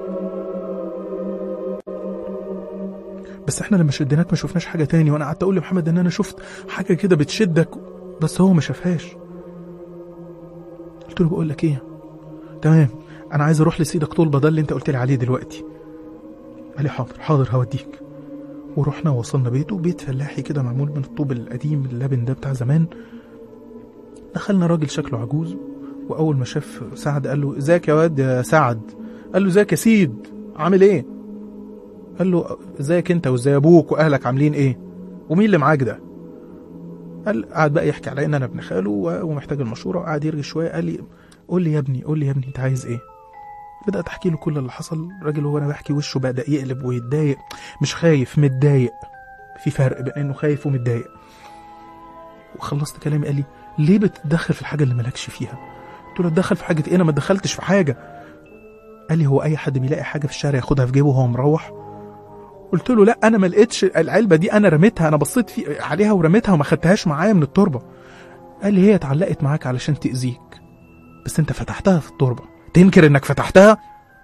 بس احنا لما شديناك ما شفناش حاجه تاني وانا قعدت اقول لمحمد ان انا شفت حاجه كده بتشدك بس هو ما شافهاش قلت له بقول لك ايه تمام انا عايز اروح لسيدك طلبه ده اللي انت قلت لي عليه دلوقتي قال لي حاضر حاضر هوديك ورحنا وصلنا بيته بيت فلاحي كده معمول من الطوب القديم اللبن ده بتاع زمان دخلنا راجل شكله عجوز واول ما شاف سعد قال له ازيك يا واد يا سعد قال له ازيك يا سيد عامل ايه قال له ازيك انت وازاي ابوك واهلك عاملين ايه ومين اللي معاك ده قال قعد بقى يحكي على ان انا ابن خاله و- ومحتاج المشوره وقعد يرغي شويه قال لي قول لي يا ابني قول لي يا ابني انت عايز ايه بدات احكي له كل اللي حصل الراجل وهو انا بحكي وشه بدا يقلب ويتضايق مش خايف متضايق في فرق بين انه خايف ومتضايق وخلصت كلامي قال لي ليه بتتدخل في الحاجه اللي مالكش فيها قلت له اتدخل في حاجه ايه انا ما اتدخلتش في حاجه قال لي هو اي حد بيلاقي حاجه في الشارع ياخدها في جيبه وهو مروح قلت له لا انا ما لقيتش العلبه دي انا رميتها انا بصيت في عليها ورميتها وما خدتهاش معايا من التربه قال لي هي اتعلقت معاك علشان تاذيك بس انت فتحتها في التربه تنكر انك فتحتها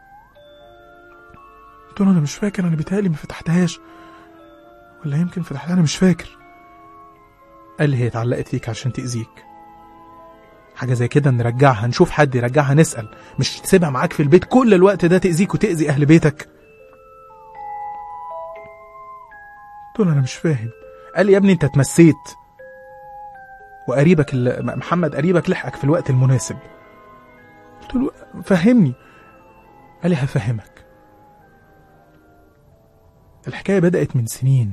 قلت له انا مش فاكر انا بيتهيألي ما فتحتهاش ولا يمكن فتحتها انا مش فاكر قال لي هي اتعلقت فيك عشان تاذيك حاجه زي كده نرجعها نشوف حد يرجعها نسال مش تسيبها معاك في البيت كل الوقت ده تاذيك وتاذي اهل بيتك قلت له انا مش فاهم قال لي يا ابني انت اتمسيت وقريبك ال- محمد قريبك لحقك في الوقت المناسب قلت له فهمني قال لي هفهمك الحكايه بدات من سنين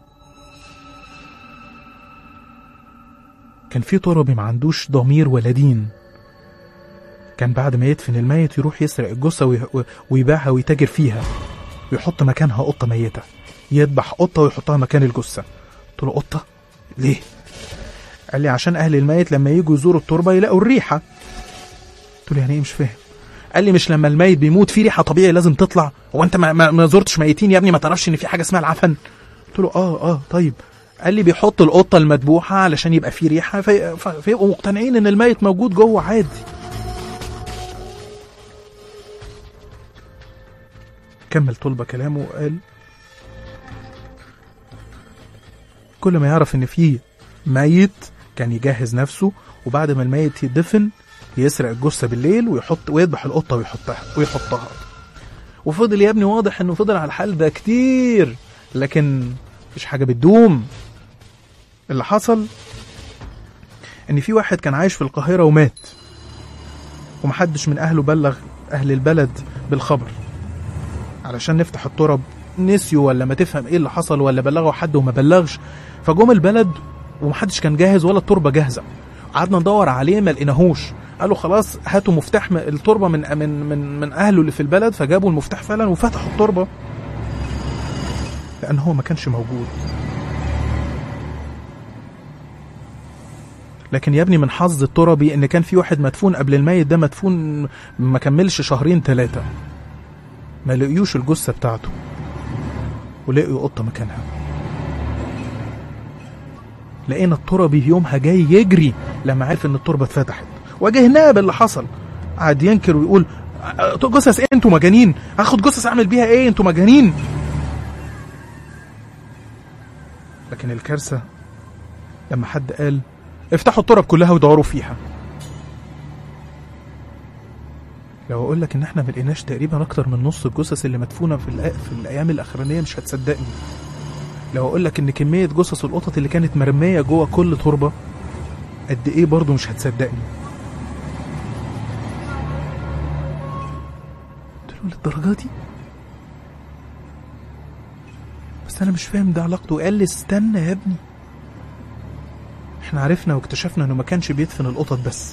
كان في تربي ما عندوش ضمير ولا دين كان بعد ما يدفن الميت يروح يسرق الجثه وي- ويبيعها ويتاجر فيها ويحط مكانها قطه ميته يذبح قطه ويحطها مكان الجثه قلت له قطه ليه قال لي عشان اهل الميت لما يجوا يزوروا التربه يلاقوا الريحه قلت له يعني ايه مش فاهم قال لي مش لما الميت بيموت في ريحه طبيعي لازم تطلع هو انت ما, ما, ما زرتش ميتين يا ابني ما تعرفش ان في حاجه اسمها العفن قلت له اه اه طيب قال لي بيحط القطه المذبوحه علشان يبقى في ريحه في في- فيبقوا مقتنعين ان الميت موجود جوه عادي كمل طلبه كلامه وقال كل ما يعرف ان في ميت كان يجهز نفسه وبعد ما الميت يدفن يسرق الجثه بالليل ويحط ويذبح القطه ويحطها ويحطها وفضل يا ابني واضح انه فضل على الحال ده كتير لكن مفيش حاجه بتدوم اللي حصل ان في واحد كان عايش في القاهره ومات ومحدش من اهله بلغ اهل البلد بالخبر علشان نفتح الترب نسيوا ولا ما تفهم ايه اللي حصل ولا بلغوا حد وما بلغش فجم البلد ومحدش كان جاهز ولا التربه جاهزه قعدنا ندور عليه ما لقيناهوش قالوا خلاص هاتوا مفتاح م- التربه من من من من اهله اللي في البلد فجابوا المفتاح فعلا وفتحوا التربه لان هو ما كانش موجود لكن يا ابني من حظ التربي ان كان في واحد مدفون قبل الميت ده مدفون ما كملش شهرين ثلاثه ما لقيوش الجثه بتاعته ولقيوا قطه مكانها لقينا التربي يومها جاي يجري لما عرف ان التربه اتفتحت واجهناه باللي حصل قعد ينكر ويقول "أه، جثث ايه انتوا مجانين هاخد جثث اعمل بيها ايه انتوا مجانين لكن الكارثه لما حد قال افتحوا الترب كلها ودوروا فيها لو اقول لك ان احنا ما لقيناش تقريبا اكتر من نص الجثث اللي مدفونه في, الأ... في الايام الاخرانيه مش هتصدقني لو اقول لك ان كميه جثث القطط اللي كانت مرميه جوه كل تربه قد ايه برضه مش هتصدقني قلت له للدرجه دي بس انا مش فاهم ده علاقته قال لي استنى يا ابني احنا عرفنا واكتشفنا انه ما كانش بيدفن القطط بس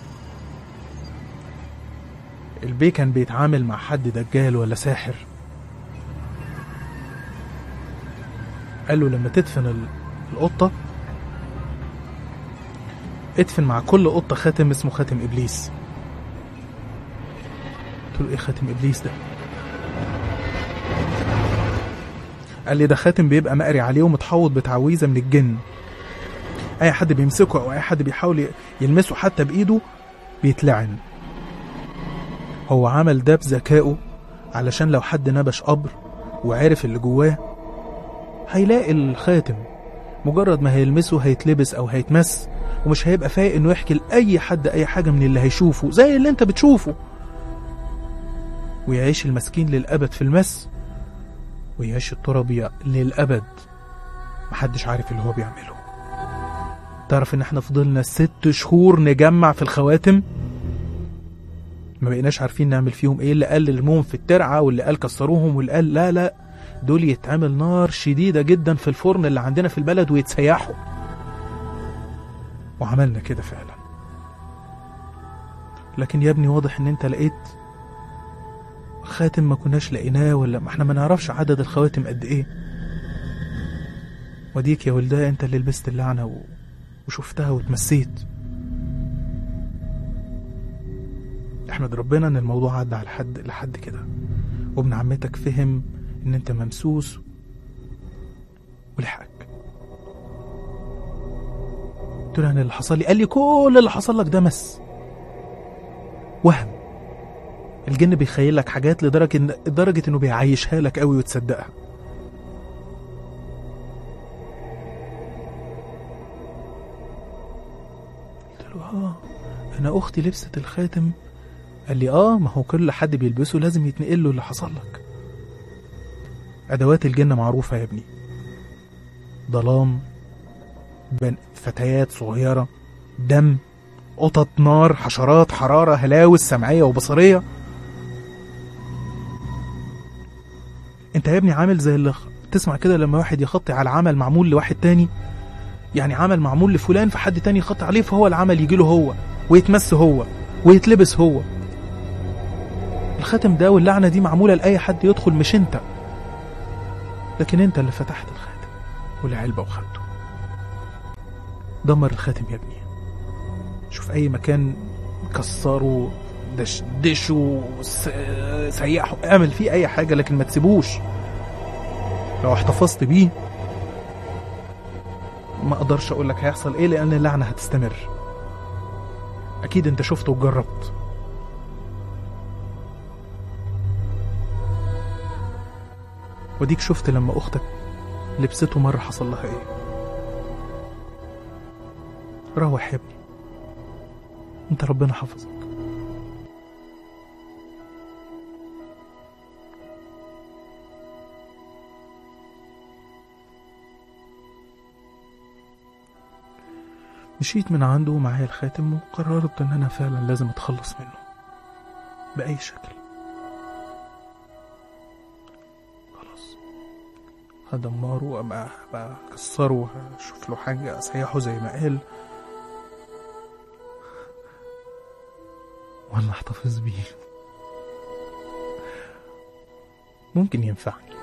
البي كان بيتعامل مع حد دجال ولا ساحر قال له لما تدفن ال- القطة ادفن مع كل قطة خاتم اسمه خاتم إبليس قلت له ايه خاتم إبليس ده قال لي ده خاتم بيبقى مقري عليه ومتحوط بتعويذة من الجن اي حد بيمسكه او اي حد بيحاول ي- يلمسه حتى بايده بيتلعن هو عمل ده بذكائه علشان لو حد نبش قبر وعرف اللي جواه هيلاقي الخاتم مجرد ما هيلمسه هيتلبس او هيتمس ومش هيبقى فايق انه يحكي لاي حد اي حاجه من اللي هيشوفه زي اللي انت بتشوفه ويعيش المسكين للابد في المس ويعيش التربي للابد محدش عارف اللي هو بيعمله تعرف ان احنا فضلنا ست شهور نجمع في الخواتم ما بقيناش عارفين نعمل فيهم ايه اللي قال ارموهم في الترعه واللي قال كسروهم واللي قال لا لا دول يتعمل نار شديده جدا في الفرن اللي عندنا في البلد ويتسيحوا وعملنا كده فعلا لكن يا ابني واضح ان انت لقيت خاتم ما كناش لقيناه ولا ما احنا ما نعرفش عدد الخواتم قد ايه وديك يا ولدها انت اللي لبست اللعنه و... وشفتها واتمسيت احمد ربنا ان الموضوع عدى على حد لحد كده وابن عمتك فهم ان انت ممسوس ولحقك قلت له انا اللي حصل لي قال لي كل اللي حصل لك ده مس وهم الجن بيخيل لك حاجات لدرجه إن لدرجه انه بيعيشها لك قوي وتصدقها قلت له اه انا اختي لبست الخاتم قال لي اه ما هو كل حد بيلبسه لازم يتنقل له اللي حصل لك ادوات الجن معروفه يا ابني ظلام بن... فتيات صغيره دم قطط نار حشرات حراره هلاوس سمعيه وبصريه انت يا ابني عامل زي اللي خ- تسمع كده لما واحد يخطي على عمل معمول لواحد تاني يعني عمل معمول لفلان فحد تاني يخطي عليه فهو العمل يجيله هو ويتمس هو ويتلبس هو الخاتم ده واللعنة دي معمولة لأي حد يدخل مش انت لكن انت اللي فتحت الخاتم والعلبة وخدته دمر الخاتم يا ابني شوف أي مكان كسره دش دشه س- سيحه اعمل فيه أي حاجة لكن ما تسيبوش لو احتفظت بيه ما اقدرش اقول لك هيحصل ايه لان اللعنه هتستمر اكيد انت شفته وجربت وديك شفت لما اختك لبسته مره حصل لها ايه روح يا ابني انت ربنا حفظك مشيت من عنده ومعايا الخاتم وقررت ان انا فعلا لازم اتخلص منه بأي شكل خلاص هدمره وابقى أبقى اكسره اشوف له حاجة اسيحه زي ما قال ولا احتفظ بيه ممكن ينفعني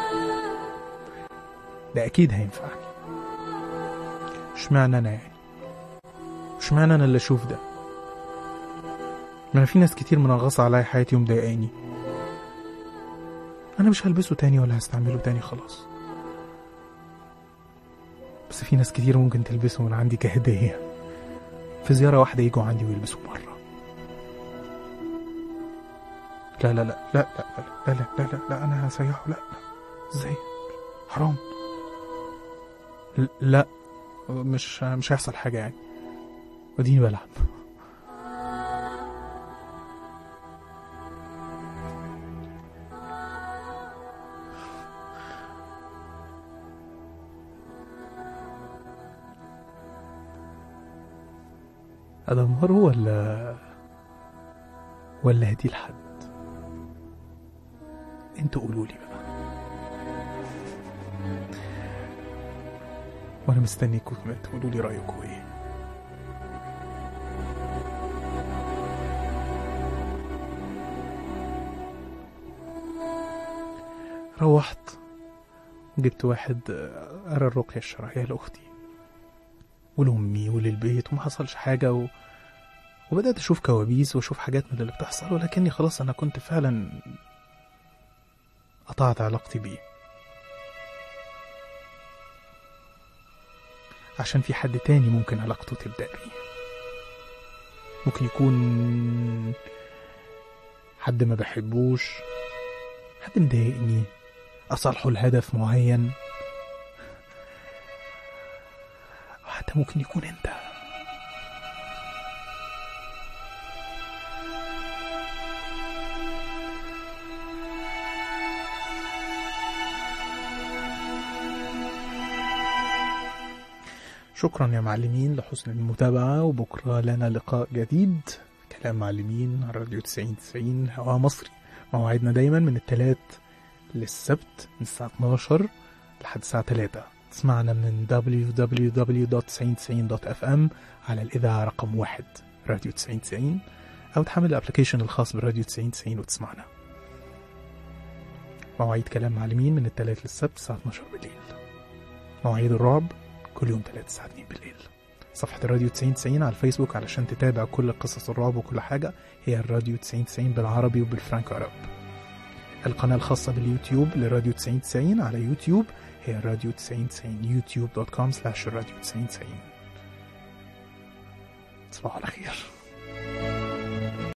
ده اكيد هينفعني اشمعنى انا يعني اشمعنى انا اللي اشوف ده ما انا في ناس كتير منغصة عليا حياتي ومضايقاني انا مش هلبسه تاني ولا هستعمله تاني خلاص بس في ناس كتير ممكن تلبسه من عندي كهدية في زيارة واحدة يجوا عندي ويلبسوا مرة لا لا لا لا لا لا لا لا لا, لا, لا انا هسيحه لا لا ازاي حرام ل- لا مش مش هيحصل حاجة يعني وديني بلعب أدمره ولا ولا هدي لحد انتوا قولوا لي بقى وانا مستنيكم كمان تقولوا لي رايكم ايه روحت جبت واحد آه، قرا الرقية الشرعية لأختي ولأمي وللبيت وما حصلش حاجة و... وبدأت أشوف كوابيس وأشوف حاجات من اللي بتحصل ولكني خلاص أنا كنت فعلا قطعت علاقتي بيه عشان في حد تاني ممكن علاقته تبدأ بيه ممكن يكون حد ما بحبوش حد مضايقني أصالحه لهدف معين أو حتى ممكن يكون أنت شكرا يا معلمين لحسن المتابعة وبكرة لنا لقاء جديد كلام معلمين على راديو 90 90 هوا مصري موعدنا دايما من الثلاث للسبت من الساعة 12 لحد الساعة 3 تسمعنا من www.9090.fm على الإذاعة رقم واحد راديو 9090 أو تحمل الابلكيشن الخاص براديو 9090 وتسمعنا مواعيد كلام معلمين من الثلاث للسبت الساعة 12 بالليل مواعيد الرعب كل يوم 3 الساعة 2 بالليل صفحة الراديو 9090 على الفيسبوك علشان تتابع كل قصص الرعب وكل حاجة هي الراديو 9090 بالعربي وبالفرانكو عرب القناة الخاصة باليوتيوب لراديو 9090 على يوتيوب هي الراديو 9090 يوتيوب دوت كوم سلاش الراديو 9090 تصبحوا على خير